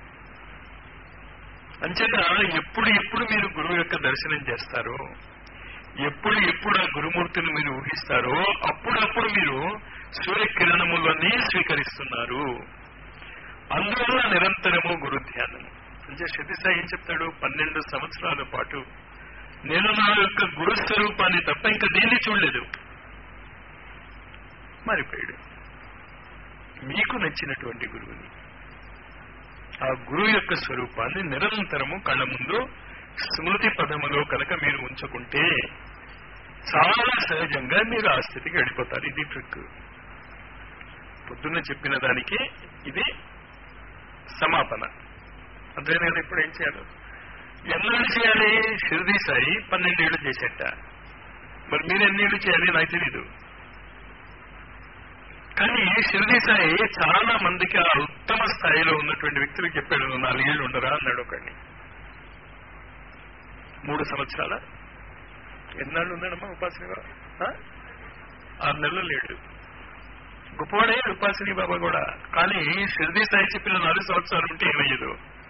అంచేత ఎప్పుడు ఎప్పుడు మీరు గురువు యొక్క దర్శనం చేస్తారో ఎప్పుడు ఎప్పుడు ఆ గురుమూర్తిని మీరు ఊహిస్తారో అప్పుడప్పుడు మీరు సూర్యకిరణములనే స్వీకరిస్తున్నారు అందువల్ల నిరంతరము గురు ధ్యానం అంటే శృతిసాయి ఏం చెప్తాడు పన్నెండు సంవత్సరాల పాటు నేను నా యొక్క గురు స్వరూపాన్ని తప్ప ఇంకా దేన్ని చూడలేదు మారిపోయాడు మీకు నచ్చినటువంటి గురువుని ఆ గురువు యొక్క స్వరూపాన్ని నిరంతరము కళ్ళ ముందు స్మృతి పదములో కనుక మీరు ఉంచుకుంటే చాలా సహజంగా మీరు ఆ స్థితికి వెళ్ళిపోతారు ఇది ట్రిక్ పొద్దున్న చెప్పిన దానికి ఇది సమాపన అంతేనా కదా ఇప్పుడు ఏం చేయాలి ఎన్నాళ్ళు చేయాలి షిరిడి సాయి పన్నెండేళ్లు చేసేట మరి మీరు ఎన్నేళ్ళు చేయాలి నాకు తెలీదు కానీ షిరిడి సాయి చాలా మందికి ఆ ఉత్తమ స్థాయిలో ఉన్నటువంటి వ్యక్తులకు చెప్పాడు "నువ్వు నాలుగేళ్లు ఉండరా అన్నాడు ఒకడిని మూడు సంవత్సరాల ఎన్నాళ్ళు ఉన్నాడమ్మా ఉపాసన ఆరు నెలలు లేడు గొప్పవాడే ఉపాసిని బాబా కూడా కానీ షిరిడి సాయి చెప్పిన నాలుగు సంవత్సరాలు ఉంటే ఏమయ్యదు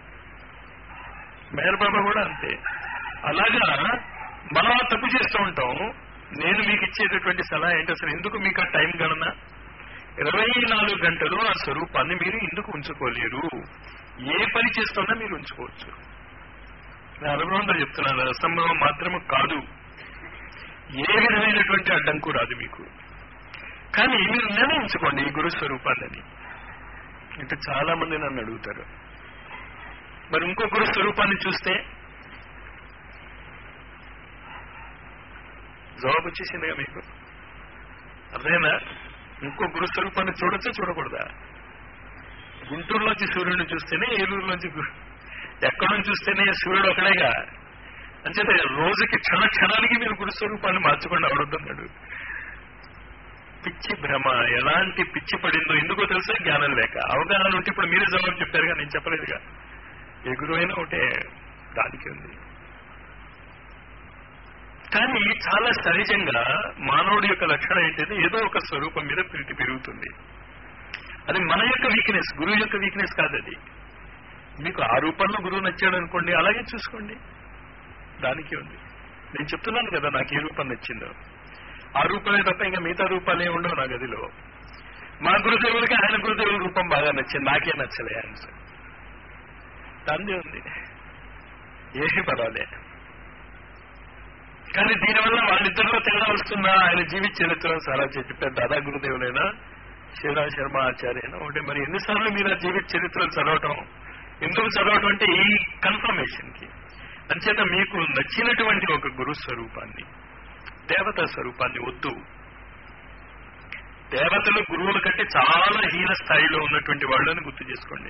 మేహర్ బాబా కూడా అంతే అలాగా మనం ఆ తప్పు చేస్తూ ఉంటాం నేను మీకు ఇచ్చేటటువంటి సలహా ఏంటి అసలు ఎందుకు మీకు ఆ టైం గణన ఇరవై నాలుగు గంటలు ఆ స్వరూపాన్ని మీరు ఎందుకు ఉంచుకోలేరు ఏ పని చేస్తున్నా మీరు ఉంచుకోవచ్చు నేను అనుభవంతో చెప్తున్నాను అసంభవం మాత్రమే కాదు ఏ విధమైనటువంటి అడ్డంకు రాదు మీకు కానీ మీరు నిర్ణయించుకోండి ఈ గురు స్వరూపాన్ని అంటే చాలా మంది నన్ను అడుగుతారు మరి ఇంకో గురు స్వరూపాన్ని చూస్తే జవాబు వచ్చేసిందిగా మీకు అర్థమైనా ఇంకో గురు స్వరూపాన్ని చూడొచ్చా చూడకూడదా గుంటూరులోంచి సూర్యుడిని చూస్తేనే ఏలూరులోంచి గు- ఎక్కడి నుంచి చూస్తేనే సూర్యుడు ఒకడేగా అంచేత రోజుకి క్షణ క్షణానికి మీరు గురు స్వరూపాన్ని మార్చుకోండి అవడొద్దన్నాడు పిచ్చి భ్రమ ఎలాంటి పిచ్చి పడిందో ఎందుకో తెలుసా జ్ఞానం లేక అవగాహన ఉంటే ఇప్పుడు మీరే జవాబు చెప్పారుగా నేను చెప్పలేదుగా ఏ గురువు అయినా ఒకటే దానికి ఉంది కానీ చాలా సహజంగా మానవుడి యొక్క లక్షణం ఏంటంటే ఏదో ఒక స్వరూపం మీద ప్రీతి పెరుగుతుంది అది మన యొక్క వీక్నెస్ గురువు యొక్క వీక్నెస్ కాదు అది మీకు ఆ రూపంలో గురువు నచ్చాడు అనుకోండి అలాగే చూసుకోండి దానికి ఉంది నేను చెప్తున్నాను కదా నాకు ఏ రూపం నచ్చిందో ఆ రూపమే తప్ప ఇంకా మిగతా రూపాలే ఉండవు నా గదిలో మా గురుదేవులకి ఆయన గురుదేవుల రూపం బాగా నచ్చింది నాకే నచ్చలే ఆయన దాన్ని ఉంది ఏమి పర్వాలే కానీ దీనివల్ల వాళ్ళిద్దరిలో తేడా వస్తుందా ఆయన జీవిత చరిత్ర చాలా చెప్పారు దాదా గురుదేవులైనా శ్రీరామ్ శర్మ ఆచార్యనా ఒకటి మరి ఎన్నిసార్లు మీరు ఆ జీవిత చరిత్రలు చదవటం ఎందుకు చదవటం అంటే ఈ కన్ఫర్మేషన్ కి అంచేత మీకు నచ్చినటువంటి ఒక గురు స్వరూపాన్ని దేవతా స్వరూపాన్ని వద్దు దేవతలు గురువుల కంటే చాలా హీన స్థాయిలో ఉన్నటువంటి వాళ్ళని గుర్తు చేసుకోండి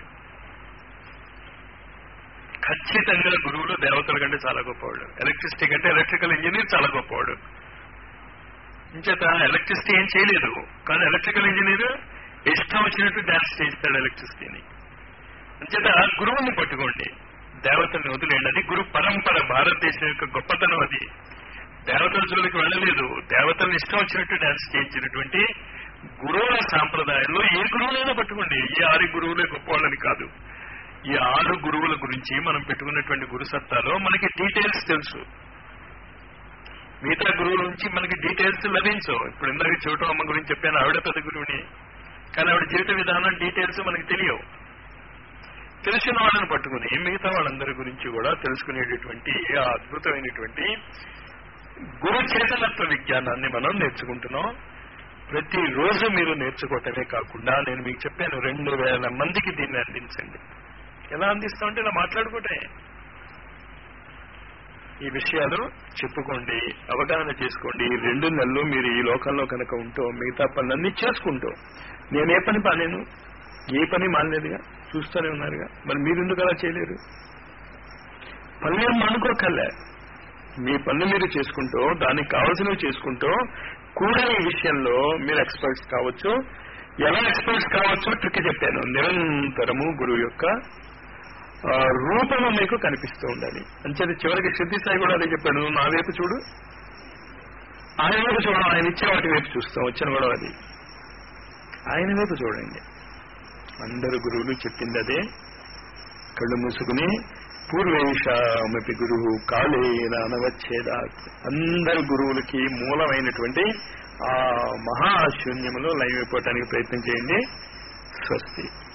ఖచ్చితంగా గురువులు దేవతల కంటే చాలా గొప్పవాడు ఎలక్ట్రిసిటీ కంటే ఎలక్ట్రికల్ ఇంజనీర్ చాలా గొప్పవాడు ఇంచేత ఎలక్ట్రిసిటీ ఏం చేయలేదు కానీ ఎలక్ట్రికల్ ఇంజనీర్ ఇష్టం వచ్చినట్టు డాన్స్ చేస్తాడు ఎలక్ట్రిసిటీని అంచేత గురువుని పట్టుకోండి దేవతల్ని వదిలేయండి అది గురు పరంపర భారతదేశం యొక్క గొప్పతనం అది దేవతల జోలికి వెళ్ళలేదు దేవతల్ని ఇష్టం వచ్చినట్టు డాన్స్ చేయించినటువంటి గురువుల సాంప్రదాయంలో ఏ గురువులైనా పట్టుకోండి ఈ ఆరు గురువులే గొప్పవాళ్ళని కాదు ఈ ఆరు గురువుల గురించి మనం పెట్టుకున్నటువంటి గురు సత్తాలో మనకి డీటెయిల్స్ తెలుసు మిగతా గురువుల నుంచి మనకి డీటెయిల్స్ లభించవు ఇప్పుడు ఇందాక చోటు అమ్మ గురించి చెప్పాను ఆవిడ పెద్ద గురువుని కానీ ఆవిడ జీవిత విధానం డీటెయిల్స్ మనకి తెలియవు తెలిసిన వాళ్ళని పట్టుకుని మిగతా వాళ్ళందరి గురించి కూడా తెలుసుకునేటటువంటి ఆ అద్భుతమైనటువంటి గురు చేతనత్వ విజ్ఞానాన్ని మనం నేర్చుకుంటున్నాం ప్రతిరోజు మీరు నేర్చుకోవటమే కాకుండా నేను మీకు చెప్పాను రెండు వేల మందికి దీన్ని అందించండి ఎలా అందిస్తామంటే ఇలా మాట్లాడుకుంటే ఈ విషయాలు చెప్పుకోండి అవగాహన చేసుకోండి ఈ రెండు నెలలు మీరు ఈ లోకంలో కనుక ఉంటూ మిగతా పనులన్నీ చేసుకుంటూ నేను ఏ పని పాలేను ఏ పని మానలేదుగా చూస్తూనే ఉన్నారుగా మరి మీరు ఎందుకు అలా చేయలేరు పనులేం అనుకోకర్లే మీ పనులు మీరు చేసుకుంటూ దానికి కావాల్సినవి చేసుకుంటూ కూడా ఈ విషయంలో మీరు ఎక్స్పర్ట్స్ కావచ్చు ఎలా ఎక్స్పర్ట్స్ కావచ్చో ట్రిక్ చెప్పాను నిరంతరము గురువు యొక్క ఆ, రూపము మీకు కనిపిస్తూ ఉండాలి అంచేది చివరికి సిద్ధి సాయి కూడా అదే చెప్పాడు నువ్వు నా వైపు చూడు ఆయన వైపు చూడడం ఆయన ఇచ్చే వాటి వైపు చూస్తాం వచ్చిన కూడా అది ఆయన వైపు చూడండి అందరు గురువులు చెప్పింది అదే కళ్ళు మూసుకుని పూర్వేషామపి గురువు కాళేన అనవచ్చేదా అందరు గురువులకి మూలమైనటువంటి ఆ మహాశూన్యములో లైవ్ అయిపోవటానికి ప్రయత్నం చేయండి స్వస్తి